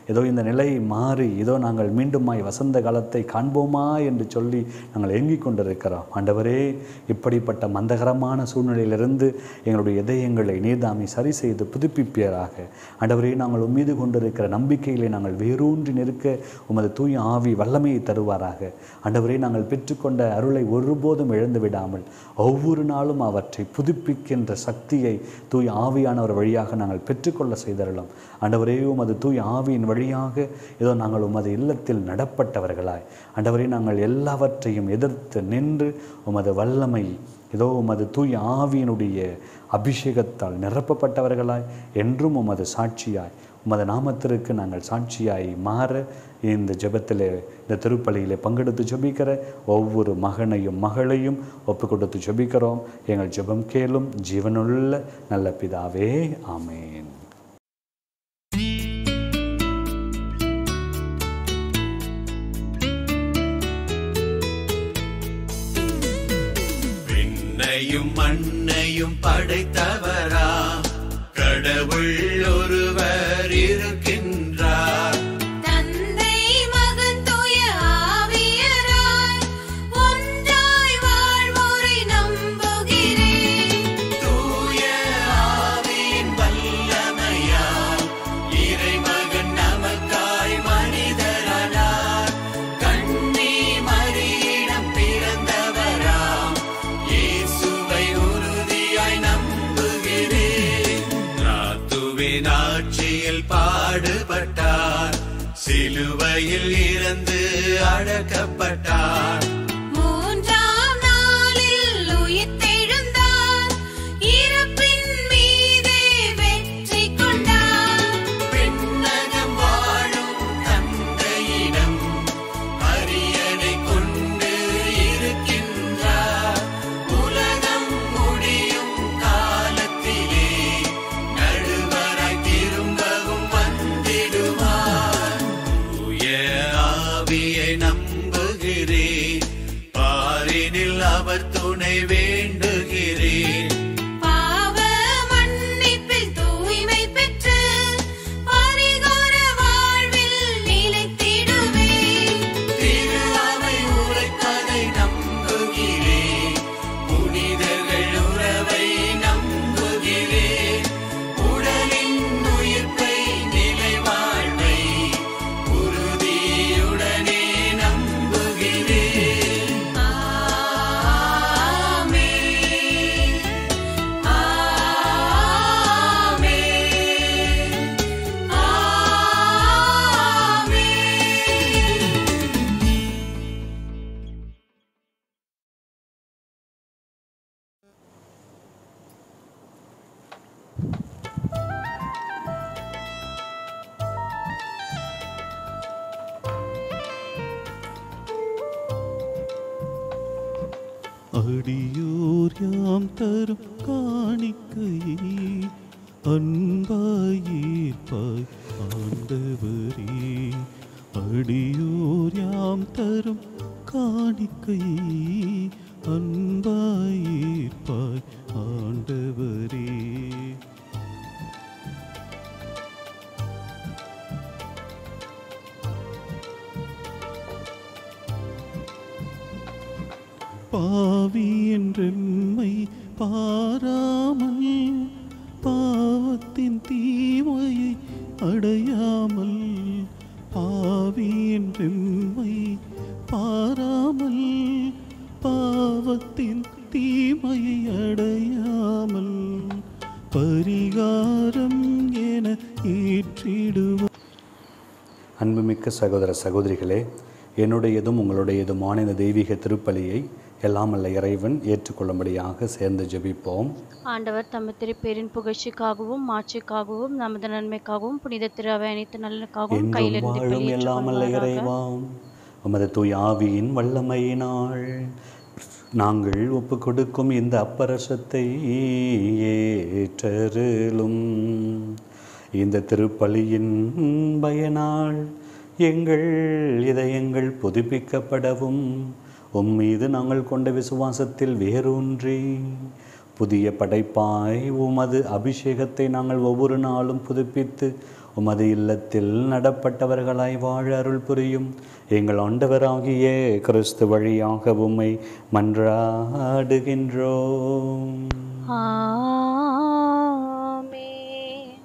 ஏதோ இந்த நிலை மாறி ஏதோ நாங்கள் மீண்டுமாய் வசந்த காலத்தை காண்போமா என்று சொல்லி நாங்கள் ஏங்கிக் கொண்டிருக்கிறோம் ஆண்டவரே இப்படிப்பட்ட மந்தகரமான சூழ்நிலையிலிருந்து எங்களுடைய இதயங்களை நீர்தாமை சரி செய்து புதுப்பிப்பீராக ஆண்டவரே நாங்கள் உம்மீது கொண்டிருக்கிற நம்பிக்கையிலே நாங்கள் வேரூன்றி நிற்க உமது தூய ஆவி வல்லமையை தருவாராக ஆண்டவரே நாங்கள் பெற்றுக்கொண்ட அருளை ஒருபோதும் இழந்து விடாமல் ஒவ்வொரு நாளும் அவற்றை புதுப்பிக்கின்ற சக்தியை தூய் ஆவியானவர் வழியாக நாங்கள் பெற்றுக்கொள்ள செய்தரலாம் ஆண்டவரே உமது தூய் ஆவியின் வழியாக ஏதோ நாங்கள் உமது இல்லத்தில் நடப்பட்டவர்களாய் ஆண்டவரே நாங்கள் எல்லாவற்றையும் எதிர்த்து நின்று உமது வல்லமை ஏதோ உமது தூய் ஆவியினுடைய அபிஷேகத்தால் நிரப்பப்பட்டவர்களாய் என்றும் உமது சாட்சியாய் உமது நாமத்திற்கு நாங்கள் சாட்சியாய் மாற இந்த ஜெபத்திலே இந்த திருப்பலியிலே பங்கெடுத்து ஜெபிக்கிற ஒவ்வொரு மகனையும் மகளையும் ஒப்பு கொடுத்து ஜெபிக்கிறோம் எங்கள் ஜெபம் கேளும் ஜீவனுள்ள நல்ல பிதாவே ஆமேன் விண்ணையும் மண்ணையும் படைத்தவரா கடவுள் ஒருவர் இருக்கின்றார் தந்தை மகன் தூய ஆவியராய் ஒன்றாய் வாழ்வோரை நம்புகிறேன் தூய ஆவியின் வல்லமையால் இறைமகன் நமக்காய் மனிதரானார் கண்ணி மரியிடம் பிறந்தவராம் இயேசுவை உறுதியாய் நம்புகிறேன் ராத்துவின் ஆட்சியில் பாடுபட்டார் சிலுவையில் இறந்து அடக்கப்பட்டார் மூன்றாம் நாளில் உயிர்த்தெழுந்தார் இறப்பின் மீதே வெற்றி கொண்டார் விண்ணகம் வாழும் தந்தையிடம் அரியணை கொண்டு இருக்கின்றார் உலகம் முடியும் காலத்திலே நடுவராய் திரும்பவும் வந்திடுவார் தூய ஆவியை நம்புகிறேன் பாரினில் அவர் துணை வேண்டுகிறேன் பாவ மன்னிப்பில் தூய்மை பெற்று பரிகார வாழ்வில் நிலைத்திடுவேன் திரு அவை உரைப்பதை நம்புகிறேன் புனிதர்கள் உறவை நம்புகிறேன் உடலின் உயிர்ப்பை நிலை வாழ்வை உறுதியுடனே நம்புகிறேன் ஆமென் ஆமென் ஆமென் அடியோர் யாம் தரும் காணிக்கையே அன்பாயீர்ப்பாய் ஆண்டவரே அடியோர் யாம் தரும் காணிக்கையே அன்பாயீர்ப்பாய் ஆண்டவரே பாவி என்றெம்மை பாராமல் பாவத்தின் தீமையை அடையாமல் பாவி என்றெம்மை பாராமல் பாவத்தின் தீமையை அடையாமல் பரிகாரம் என ஏற்றிடுவார் அன்புமிக்க சகோதர சகோதரிகளே என்னுடையதும் உங்களுடையதுமான இந்த தெய்வீக திருப்பலியை எல்லாம் அல்ல இறைவன் ஏற்றுக்கொள்ளும்படியாக சேர்ந்து ஜெபிப்போம் ஆண்டவர் தமது திருப்பேரின் புகழ்ச்சிக்காகவும் மாட்சிக்காகவும் நமது நன்மைக்காகவும் புனித திருவை அனைத்து நலனுக்காகவும் என்றும் கையிலிருந்து வாழும் எல்லாம் அல்ல இறைவாம் உமது தூய் ஆவியின் வல்லமையினாள் நாங்கள் ஒப்பு கொடுக்கும் இந்த அப்பரசத்தை ஏற்றருளும் இந்த திருப்பலியின் பயனாள் எங்கள் இதயங்கள் புதுப்பிக்கப்படவும் உம் மீது நாங்கள் கொண்ட விசுவாசத்தில் வேரூன்றி புதிய படைப்பாய் உமது அபிஷேகத்தை நாங்கள் ஒவ்வொரு நாளும் புதுப்பித்து உமது இல்லத்தில் நடப்பட்டவர்களாய் வாழ அருள் புரியும் எங்கள் ஆண்டவராகிய கிறிஸ்து வழியாக உம்மை மன்றாடுகின்றோம் ஆமென்.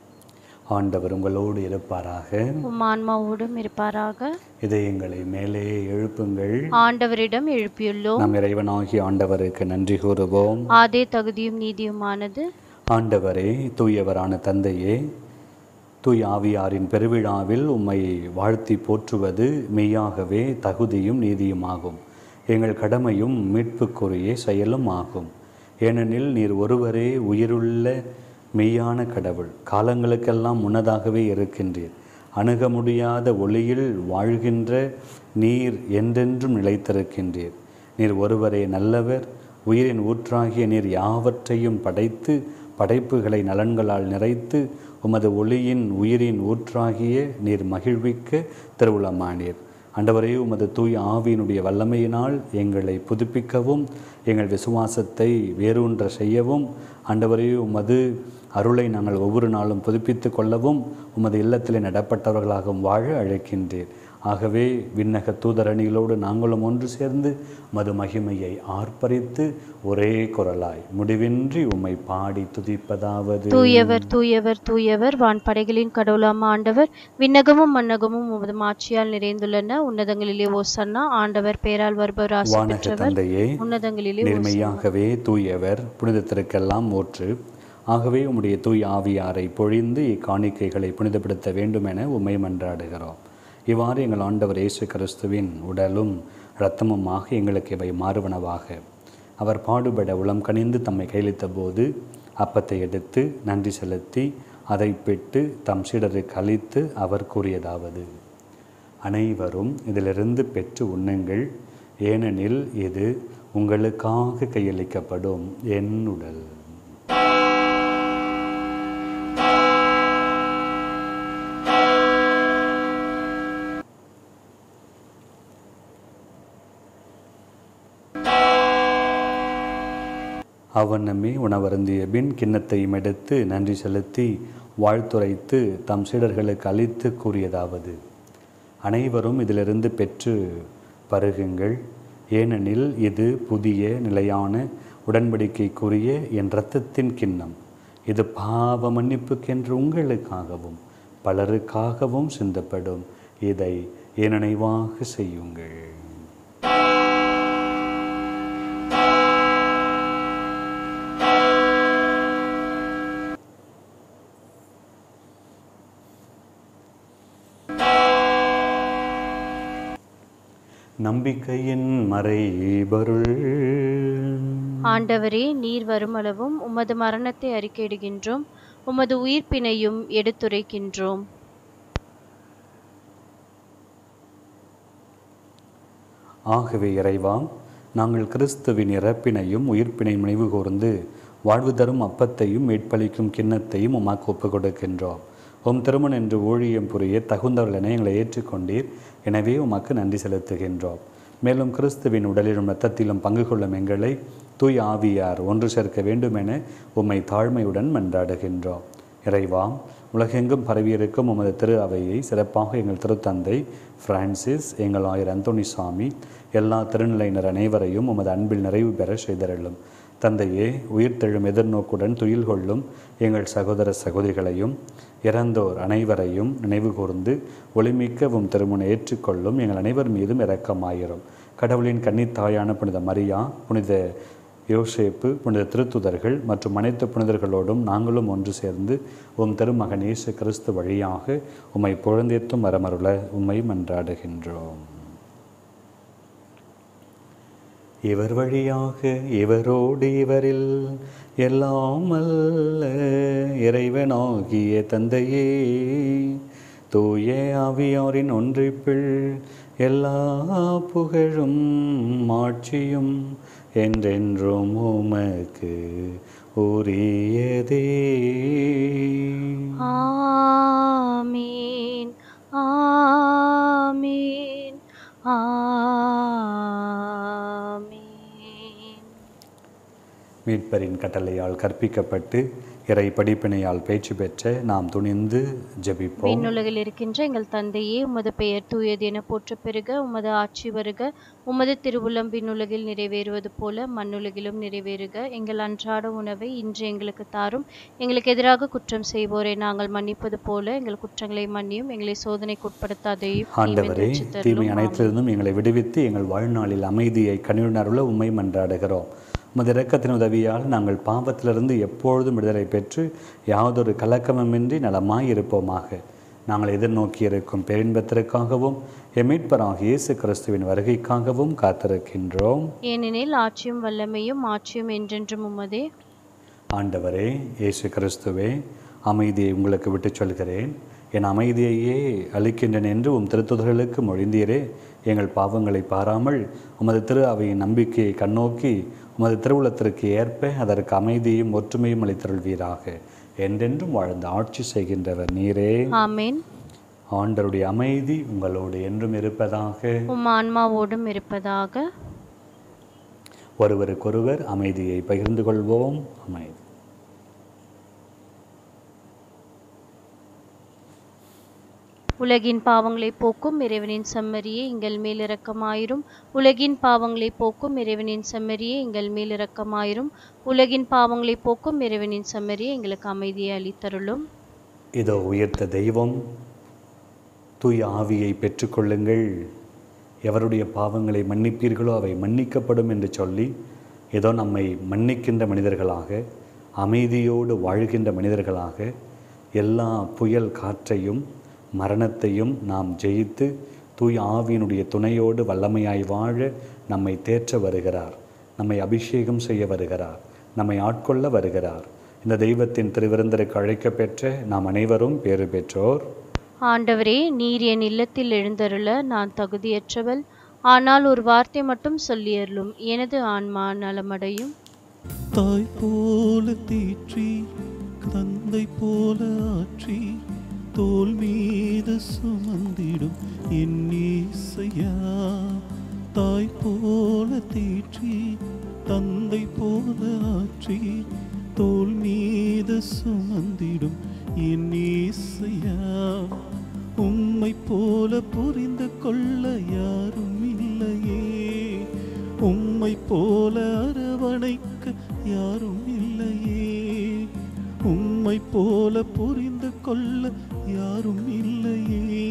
ஆண்டவர் உங்களோடு இருப்பாராக உம் ஆன்மாவோடும் இருப்பாராக இதயங்களை மேலே எழுப்புங்கள் ஆண்டவரிடம் எழுப்பியுள்ளோம் நம் இறைவனாகிய ஆண்டவருக்கு நன்றி கூறுவோம் ஆதே தகுதியும் நீதியுமானது ஆண்டவரே தூயவரான தந்தையே தூய் ஆவியாரின் பெருவிழாவில் உம்மை வாழ்த்தி போற்றுவது மெய்யாகவே தகுதியும் நீதியுமாகும் எங்கள் கடமையும் மீட்புக்குரிய செயலும் ஆகும் ஏனெனில் நீர் ஒருவரே உயிருள்ள மெய்யான கடவுள் காலங்களுக்கெல்லாம் முன்னதாகவே இருக்கின்றீர் அணுக முடியாத ஒளியில் வாழ்கின்ற நீர் என்றென்றும் நிலைத்திருக்கின்றீர் நீர் ஒருவரே நல்லவர் உயிரின் ஊற்றாகிய நீர் யாவற்றையும் படைத்து படைப்புகளை நலன்களால் நிறைத்து உமது ஒளியின் உயிரின் ஊற்றாகிய நீர் மகிழ்விக்க திருவுளமானீர் ஆண்டவரே உமது தூய் ஆவியினுடைய வல்லமையினால் எங்களை புதுப்பிக்கவும் எங்கள் விசுவாசத்தை வேரூன்ற செய்யவும் ஆண்டவரே உமது அருளை நாங்கள் ஒவ்வொரு நாளும் புதுப்பித்து கொள்ளவும் உமது இல்லத்திலே நடப்பட்டவர்களாகவும் வாழ அழைக்கின்றீர் ஆகவே விண்ணக தூதரணிகளோடு நாங்களும் ஒன்று சேர்ந்து மது மகிமையை ஆர்ப்பரித்து ஒரே குரலாய் முடிவின்றி உம்மை பாடி துதிப்பதாவது தூயவர் தூயவர் தூயவர் வான்படைகளின் கடவுளாம் ஆண்டவர் விண்ணகமும் மன்னகமும் உமது மாட்சியால் நிறைந்துள்ளன உன்னதங்களிலே ஓசன்னா ஆண்டவர் பேரால் வருபவர் ஆசி வானக பெற்றவர் தந்தையே உன்னதங்களிலே ஓசன்னா. நேர்மையாகவே தூயவர் புனிதத்திற்கெல்லாம் ஊற்று ஆகவே உம்முடைய தூய் ஆவியாரை பொழிந்து இக்காணிக்கைகளை புனிதப்படுத்த வேண்டுமென உம்மை மன்றாடுகிறோம் இவ்வாறு எங்கள் ஆண்டவர் இயேசு கிறிஸ்துவின் உடலும் இரத்தமுமாக எங்களுக்கு இவை மாறுவனவாக அவர் பாடுபட உளம் கனிந்து தம்மை கையளித்த போது அப்பத்தை எடுத்து நன்றி செலுத்தி அதை பெற்று தம் சீடருக்கு அளித்து அவர் கூறியதாவது அனைவரும் இதிலிருந்து பெற்று உண்ணுங்கள் ஏனெனில் இது உங்களுக்காக கையளிக்கப்படும் என் உடல் அவனமே உணவருந்திய பின் கிண்ணத்தையும் எடுத்து நன்றி செலுத்தி வாழ்த்துரைத்து தம் சீடர்களுக்கு அளித்து கூறியதாவது அனைவரும் இதிலிருந்து பெற்று பருகுங்கள் ஏனெனில் இது புதிய நிலையான உடன்படிக்கைக்குரிய என் இரத்தத்தின் கிண்ணம் இது பாவ மன்னிப்புக்கென்று உங்களுக்காகவும் பலருக்காகவும் சிந்தப்படும் இதை என் நினைவாக செய்யுங்கள் நம்பிக்கையின் மறைபொருள் ஆண்டவரே நீர் வருமளவும் உமது மரணத்தை அறிக்கையிடுகின்றோம் உமது உயிர்ப்பினையும் எடுத்துரைக்கின்றோம் ஆகவே இறைவா நாங்கள் கிறிஸ்துவின் இறப்பினையும் உயிர்ப்பினையும் நினைவு கூர்ந்து வாழ்வு தரும் அப்பத்தையும் மீட்பளிக்கும் கிண்ணத்தையும் உமாக்கு ஒப்புக் கொடுக்கின்றோம் உம் திருமணம் என்று ஊழியம் புரிய தகுந்தவர்கள் என எங்களை ஏற்றுக்கொண்டீர் எனவே உமக்கு நன்றி செலுத்துகின்றோம் மேலும் கிறிஸ்துவின் உடலிலும் இரத்தத்திலும் பங்கு கொள்ளும் எங்களை தூய் ஆவியார் ஒன்று சேர்க்க வேண்டுமென உம்மை தாழ்மையுடன் மன்றாடுகின்றோம் இறைவா உலகெங்கும் பரவியிருக்கும் உமது திரு அவையை சிறப்பாக எங்கள் திருத்தந்தை பிரான்சிஸ் எங்கள் ஆயர் அந்தோணி சாமி எல்லா திருநிலையினர் அனைவரையும் உமது அன்பில் நிறைவு பெற செய்தருளும் தந்தையே உயிர்த்தெழும் எதிர்நோக்குடன் துயில் கொள்ளும் எங்கள் சகோதர சகோதரிகளையும் இறந்தோர் அனைவரையும் நினைவு கூர்ந்து ஒளிமிக்க உம் திருமுனை ஏற்றுக்கொள்ளும் எங்கள் அனைவர் மீதும் இரக்கமாயிரும் கடவுளின் கன்னித்தாயான புனித மரியா புனித யோசேப்பு புனித திருத்துதர்கள் மற்றும் அனைத்து புனிதர்களோடும் நாங்களும் ஒன்று சேர்ந்து உம் திருமகன் இயேசு கிறிஸ்து வழியாக உம்மை புகழ்ந்தேத்தும் வரமருள உம்மை மன்றாடுகின்றோம் இவர் வழியாக இவரோடு இவரில் எல்லாம் அல்ல இறைவனாகிய தந்தையே தூய ஆவியாரின் ஒன்றிப்பில் எல்லா புகழும் ஆட்சியும் என்றென்றும் உமக்கு உரியதே ஆமீன் ஆமீன் ஆமீன் மீட்பரின் கட்டளையால் கற்பிக்கப்பட்டு இறை படிப்பினையால் பேச்சு பெற்ற நாம் துணிந்து ஜெபிப்போம் விண்ணுலகில் இருக்கின்ற எங்கள் தந்தையே உமது பெயர் தூயது என போற்ற பெருக உமது ஆட்சி வருக உமது திருவுள்ளம் விண்ணுலகில் நிறைவேறுவது போல மண்ணுலகிலும் நிறைவேறுக எங்கள் அன்றாட உணவை இன்று எங்களுக்கு தாரும் எங்களுக்கு எதிராக குற்றம் செய்வோரை நாங்கள் மன்னிப்பது போல எங்கள் குற்றங்களை மன்னியும் எங்களை சோதனைக்கு உட்படுத்தாதையும் ஆண்டவரே தீமை அனைத்திலிருந்தும் எங்களை விடுவித்து எங்கள் வாழ்நாளில் அமைதியை கனிவுணர்வுல உண்மை மன்றாடுகிறோம் உமது இரக்கத்தின் உதவியால் நாங்கள் பாவத்திலிருந்து எப்பொழுதும் விடுதலை பெற்று யாதொரு கலக்கமுமின்றி நலமாய் இருப்போமாக நாங்கள் எதிர்நோக்கி இருக்கும் பேரின்பத்திற்காகவும் எமீட்பராகிய இயேசு கிறிஸ்துவின் வருகைக்காகவும் காத்திருக்கின்றோம் ஏனெனில் ஆட்சியும் வல்லமையும் ஆட்சியும் என்றென்றும் உமதே ஆண்டவரே இயேசு கிறிஸ்துவே அமைதியை உங்களுக்கு விட்டுச் சொல்கிறேன் என் அமைதியையே அளிக்கின்றேன் என்று உம் திருத்துதர்களுக்கு மொழிந்தீரே எங்கள் பாவங்களை பாராமல் உமது திரு அவையின் நம்பிக்கையை கண்ணோக்கி உமது திருவுளத்திற்கு ஏற்ப அதற்கு அமைதியும் ஒற்றுமையும் அளித்தருள்வீராக என்றென்றும் வாழ்ந்து ஆட்சி செய்கின்றவர் நீரே ஆமேன் ஆண்டருடைய அமைதி உங்களோடு என்றும் இருப்பதாக உம் ஆன்மாவோடும் இருப்பதாக ஒருவருக்கொருவர் அமைதியை பகிர்ந்து கொள்வோம் அமைதி உலகின் பாவங்களை போக்கும் இறைவனின் செம்மறியே எங்கள் மேல் இரக்கமாயிரும் உலகின் பாவங்களை போக்கும் இறைவனின் செம்மறியே எங்கள் மேல் இரக்கமாயிரும் உலகின் பாவங்களை போக்கும் இறைவனின் செம்மறியே எங்களுக்கு அமைதியை அளித்தருளும் இதோ உயர்த்த தெய்வம் தூய ஆவியை பெற்றுக்கொள்ளுங்கள் எவருடைய பாவங்களை மன்னிப்பீர்களோ அவை மன்னிக்கப்படும் என்று சொல்லி ஏதோ நம்மை மன்னிக்கின்ற மனிதர்களாக அமைதியோடு வாழ்கின்ற மனிதர்களாக எல்லா புயல் காற்றையும் மரணத்தையும் நாம் ஜெயித்து தூய ஆவியினுடைய துணையோடு வல்லமையாய் வாழ நம்மை தேற்ற வருகிறார் நம்மை அபிஷேகம் செய்ய வருகிறார் நம்மை ஆட்கொள்ள வருகிறார் இந்த தெய்வத்தின் திருவிருந்தருக்கு அழைக்கப் பெற்ற நாம் அனைவரும் பேறு பெற்றோர் ஆண்டவரே நீர் என் இல்லத்தில் எழுந்தருள நான் தகுதியற்றவள் ஆனால் ஒரு வார்த்தை மட்டும் சொல்லியருளும் எனது ஆன்மா நலமடையும் தாய் போல தீற்றி தந்தை போல ஆற்றி தோல் மீது சுமந்திடும் என் ஈசையா தாய் போல தீற்றி தந்தை போல ஆற்றி தோல் மீது சுமந்திடும் என் ஈசையா உம்மை போல புரிந்து கொள்ள யாரும் இல்லையே உம்மை போல அரவணைக்க யாரும் இல்லையே உம்மை போல புரிந்து கொள்ள யாரும் இல்லையே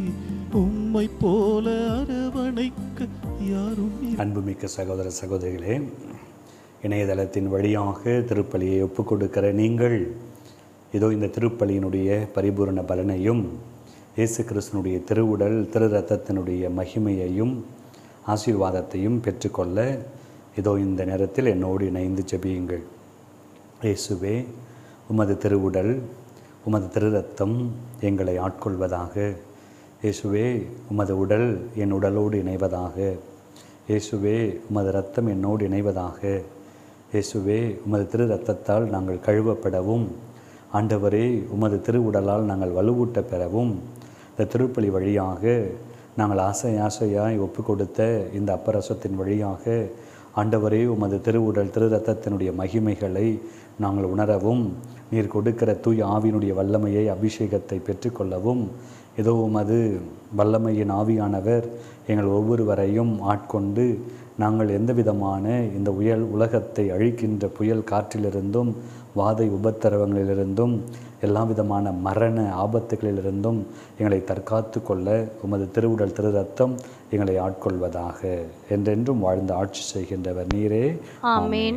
உம்மை போல அரவணைக்க யாரும் இல்லை அன்புமிக்க சகோதர சகோதரிகளே இணையதளத்தின் வழியாக திருப்பலியை ஒப்புக் கொடுக்கிற நீங்கள் இதோ இந்த திருப்பலியினுடைய பரிபூரண பலனையும் இயேசு கிறிஸ்தனுடைய திருவுடல் திரு ரத்தத்தினுடைய மகிமையையும் ஆசீர்வாதத்தையும் பெற்றுக்கொள்ள இதோ இந்த நேரத்தில் என்னோடு இணைந்து ஜெபியுங்கள் இயேசுவே உமது திருவுடல் உமது திரு ரத்தம் எங்களை ஆட்கொள்வதாக இயேசுவே உமது உடல் என் உடலோடு இணைவதாக இயேசுவே உமது ரத்தம் என்னோடு இணைவதாக இயேசுவே உமது திரு ரத்தத்தால் நாங்கள் கழுவப்படவும் ஆண்டவரே உமது திருவுடலால் நாங்கள் வலுவூட்ட பெறவும் இந்த திருப்பலி வழியாக நாங்கள் ஆசை ஆசையாய் ஒப்பு கொடுத்த இந்த அப்பரசத்தின் வழியாக ஆண்டவரே உமது திருவுடல் திரு ரத்தத்தினுடைய மகிமைகளை நாங்கள் உணரவும் நீர் கொடுக்கிற தூய் ஆவியினுடைய வல்லமையை அபிஷேகத்தை பெற்றுக்கொள்ளவும் ஏதோ உமது வல்லமையின் ஆவியானவர் எங்கள் ஒவ்வொருவரையும் ஆட்கொண்டு நாங்கள் எந்த விதமான இந்த உயல் உலகத்தை அழிக்கின்ற புயல் காற்றிலிருந்தும் வாதை உபத்திரவங்களிலிருந்தும் எல்லா விதமான மரண ஆபத்துகளிலிருந்தும் எங்களை தற்காத்து கொள்ள உமது திருவுடல் திரு ரத்தம் எங்களை ஆட்கொள்வதாக என்றென்றும் வாழ்ந்து ஆட்சி செய்கின்றவர் நீரே ஆமேன்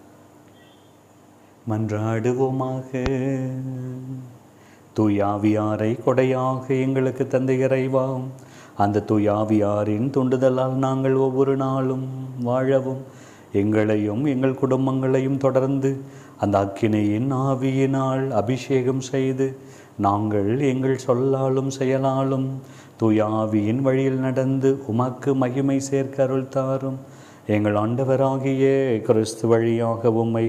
மன்றாடுவோமாக தூயாவியாரை கொடையாக எங்களுக்கு தந்த இறைவாம் அந்த தூயாவியாரின் தூண்டுதலால் நாங்கள் ஒவ்வொரு நாளும் வாழவும் எங்களையும் எங்கள் குடும்பங்களையும் தொடர்ந்து அந்த அக்கினியின் ஆவியினால் அபிஷேகம் செய்து நாங்கள் எங்கள் சொல்லாலும் செயலாலும் தூயாவியின் வழியில் நடந்து உமக்கு மகிமை சேர்க்க அருள் தாரும் எங்கள் ஆண்டவராகிய கிறிஸ்து வழியாக உம்மை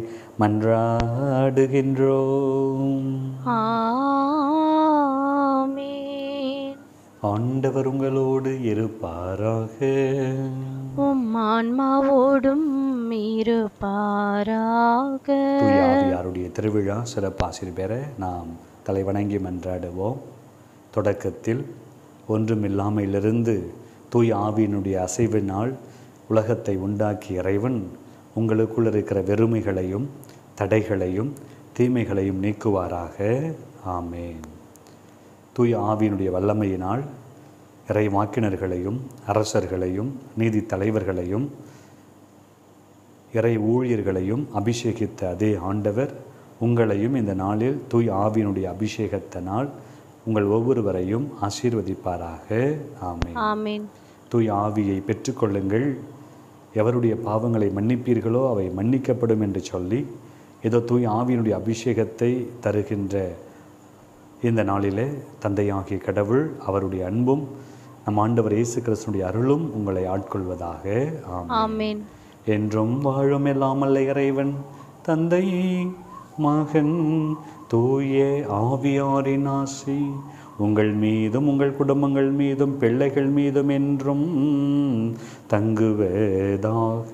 மன்றாடுகின்றோம் ஆமேன் ஆண்டவர் உங்களோடு இருப்பாராக உம் ஆன்மாவோடும் இருப்பாராக தூய ஆவியாருடைய திருவிழா சிறப்பாசிரியர் பெற நாம் தலைவணங்கி மன்றாடுவோம் தொடக்கத்தில் ஒன்றுமில்லாமையிலிருந்து தூய ஆவியினுடைய அசைவினால் உலகத்தை உண்டாக்கிய இறைவன் உங்களுக்குள் இருக்கிற வெறுமைகளையும் தடைகளையும் தீமைகளையும் நீக்குவாராக ஆமேன் தூய ஆவியினுடைய வல்லமையினால் இறைவாக்கினர்களையும் அரசர்களையும் நீதி தலைவர்களையும் இறை ஊழியர்களையும் அபிஷேகித்த அதே ஆண்டவர் உங்களையும் இந்த நாளில் தூய் ஆவியினுடைய அபிஷேகத்தினால் உங்கள் ஒவ்வொருவரையும் ஆசீர்வதிப்பாராக ஆமென் ஆமென் தூய் ஆவியை பெற்றுக்கொள்ளுங்கள் எவருடைய பாவங்களை மன்னிப்பீர்களோ அவை மன்னிக்கப்படும் என்று சொல்லி ஏதோ தூய் ஆவியினுடைய அபிஷேகத்தை தருகின்ற இந்த நாளிலே தந்தையாகிய கடவுள் அவருடைய அன்பும் நம் ஆண்டவர் இயேசு கிறிஸ்துனுடைய அருளும் உங்களை ஆட்கொள்வதாக ஆமென் ஆமென் என்றும் வாழும் எல்லாமல்ல இறைவன் தந்தை மகன் தூய ஆவியாரின் ஆசி உங்கள் மீதும் உங்கள் குடும்பங்கள் மீதும் பிள்ளைகள் மீதும் என்றும் தங்குவதாக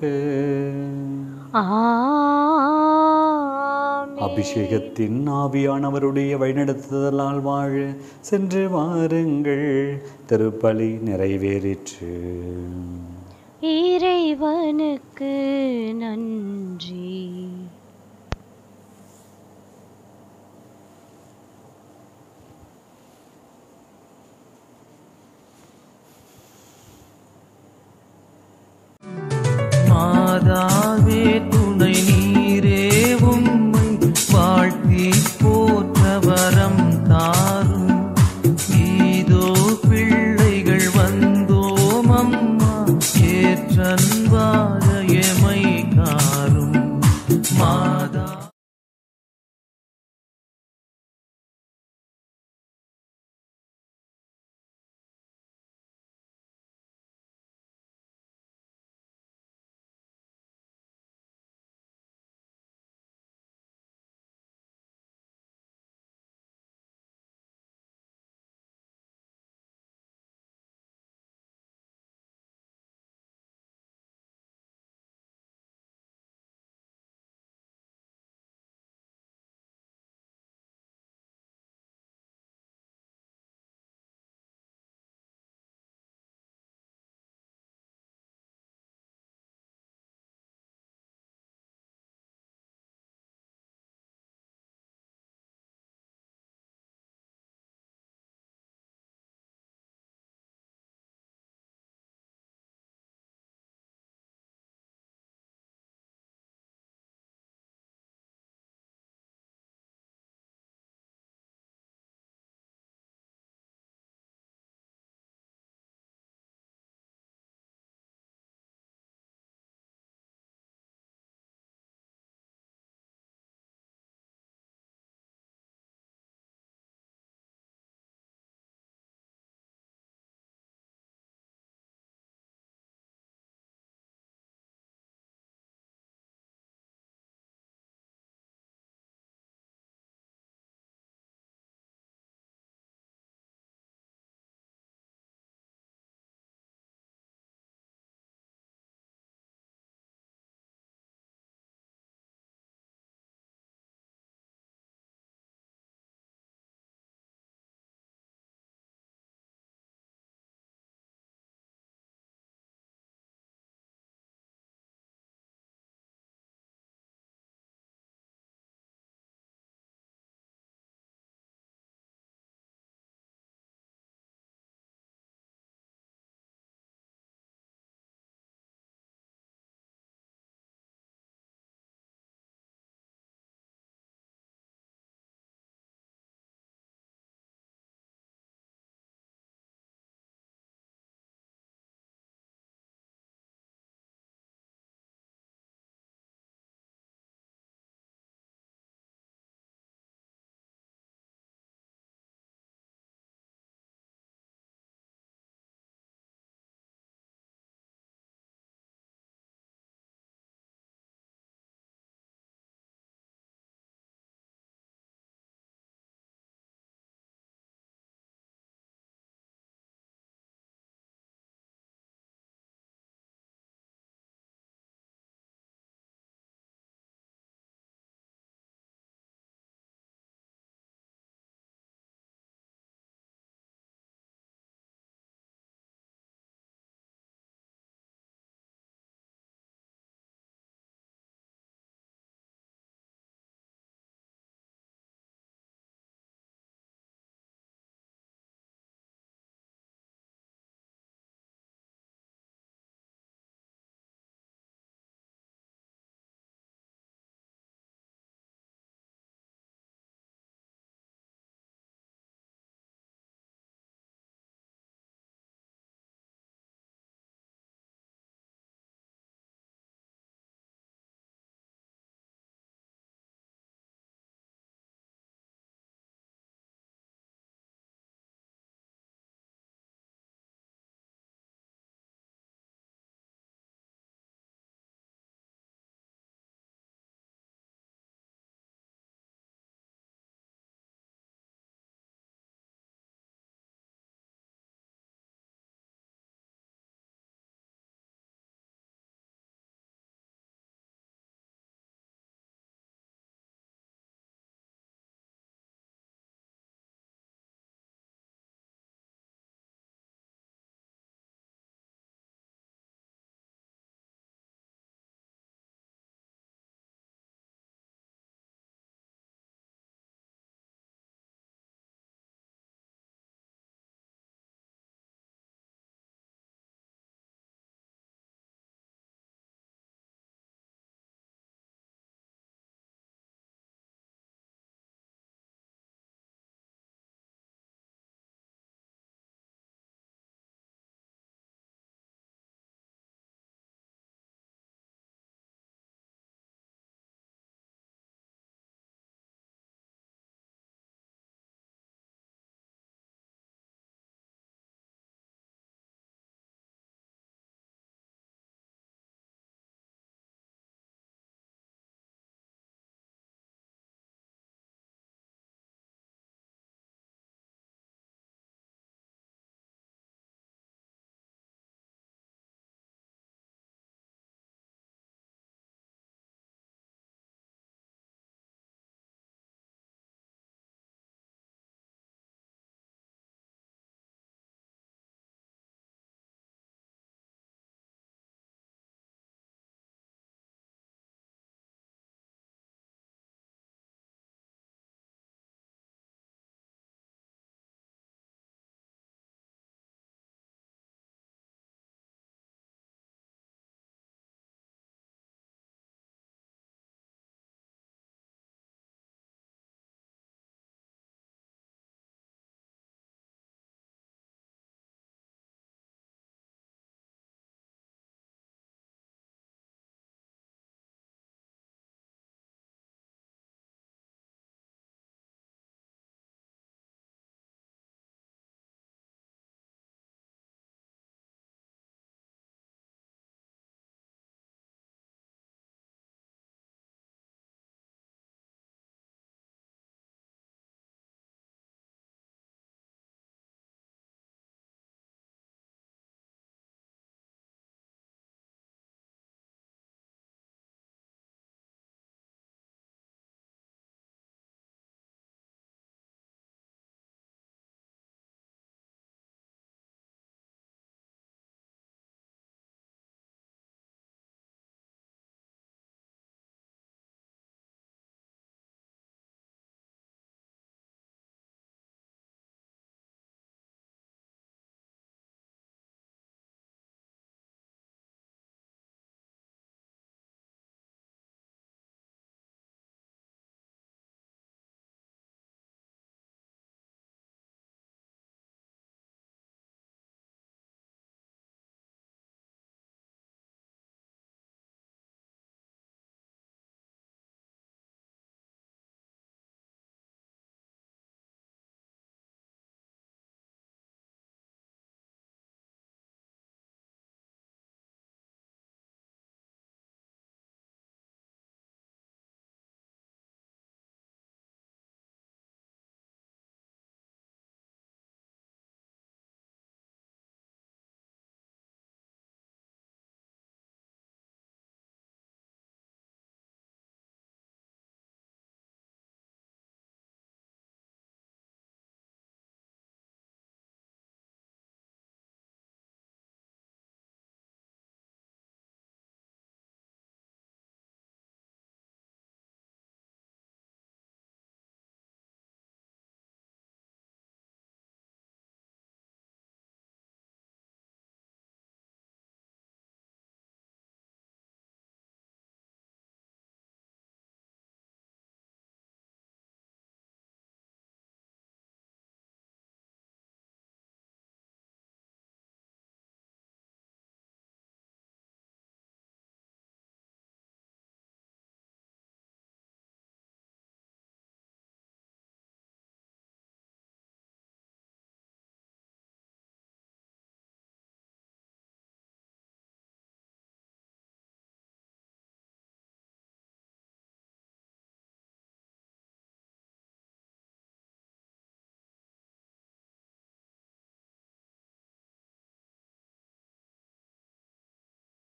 ஆமென் அபிஷேகத்தின் ஆவியானவருடைய வழிநடத்துதலால் வாழ சென்று வாருங்கள் திருப்பலி நிறைவேறிற்று இறைவனுக்கு நன்றி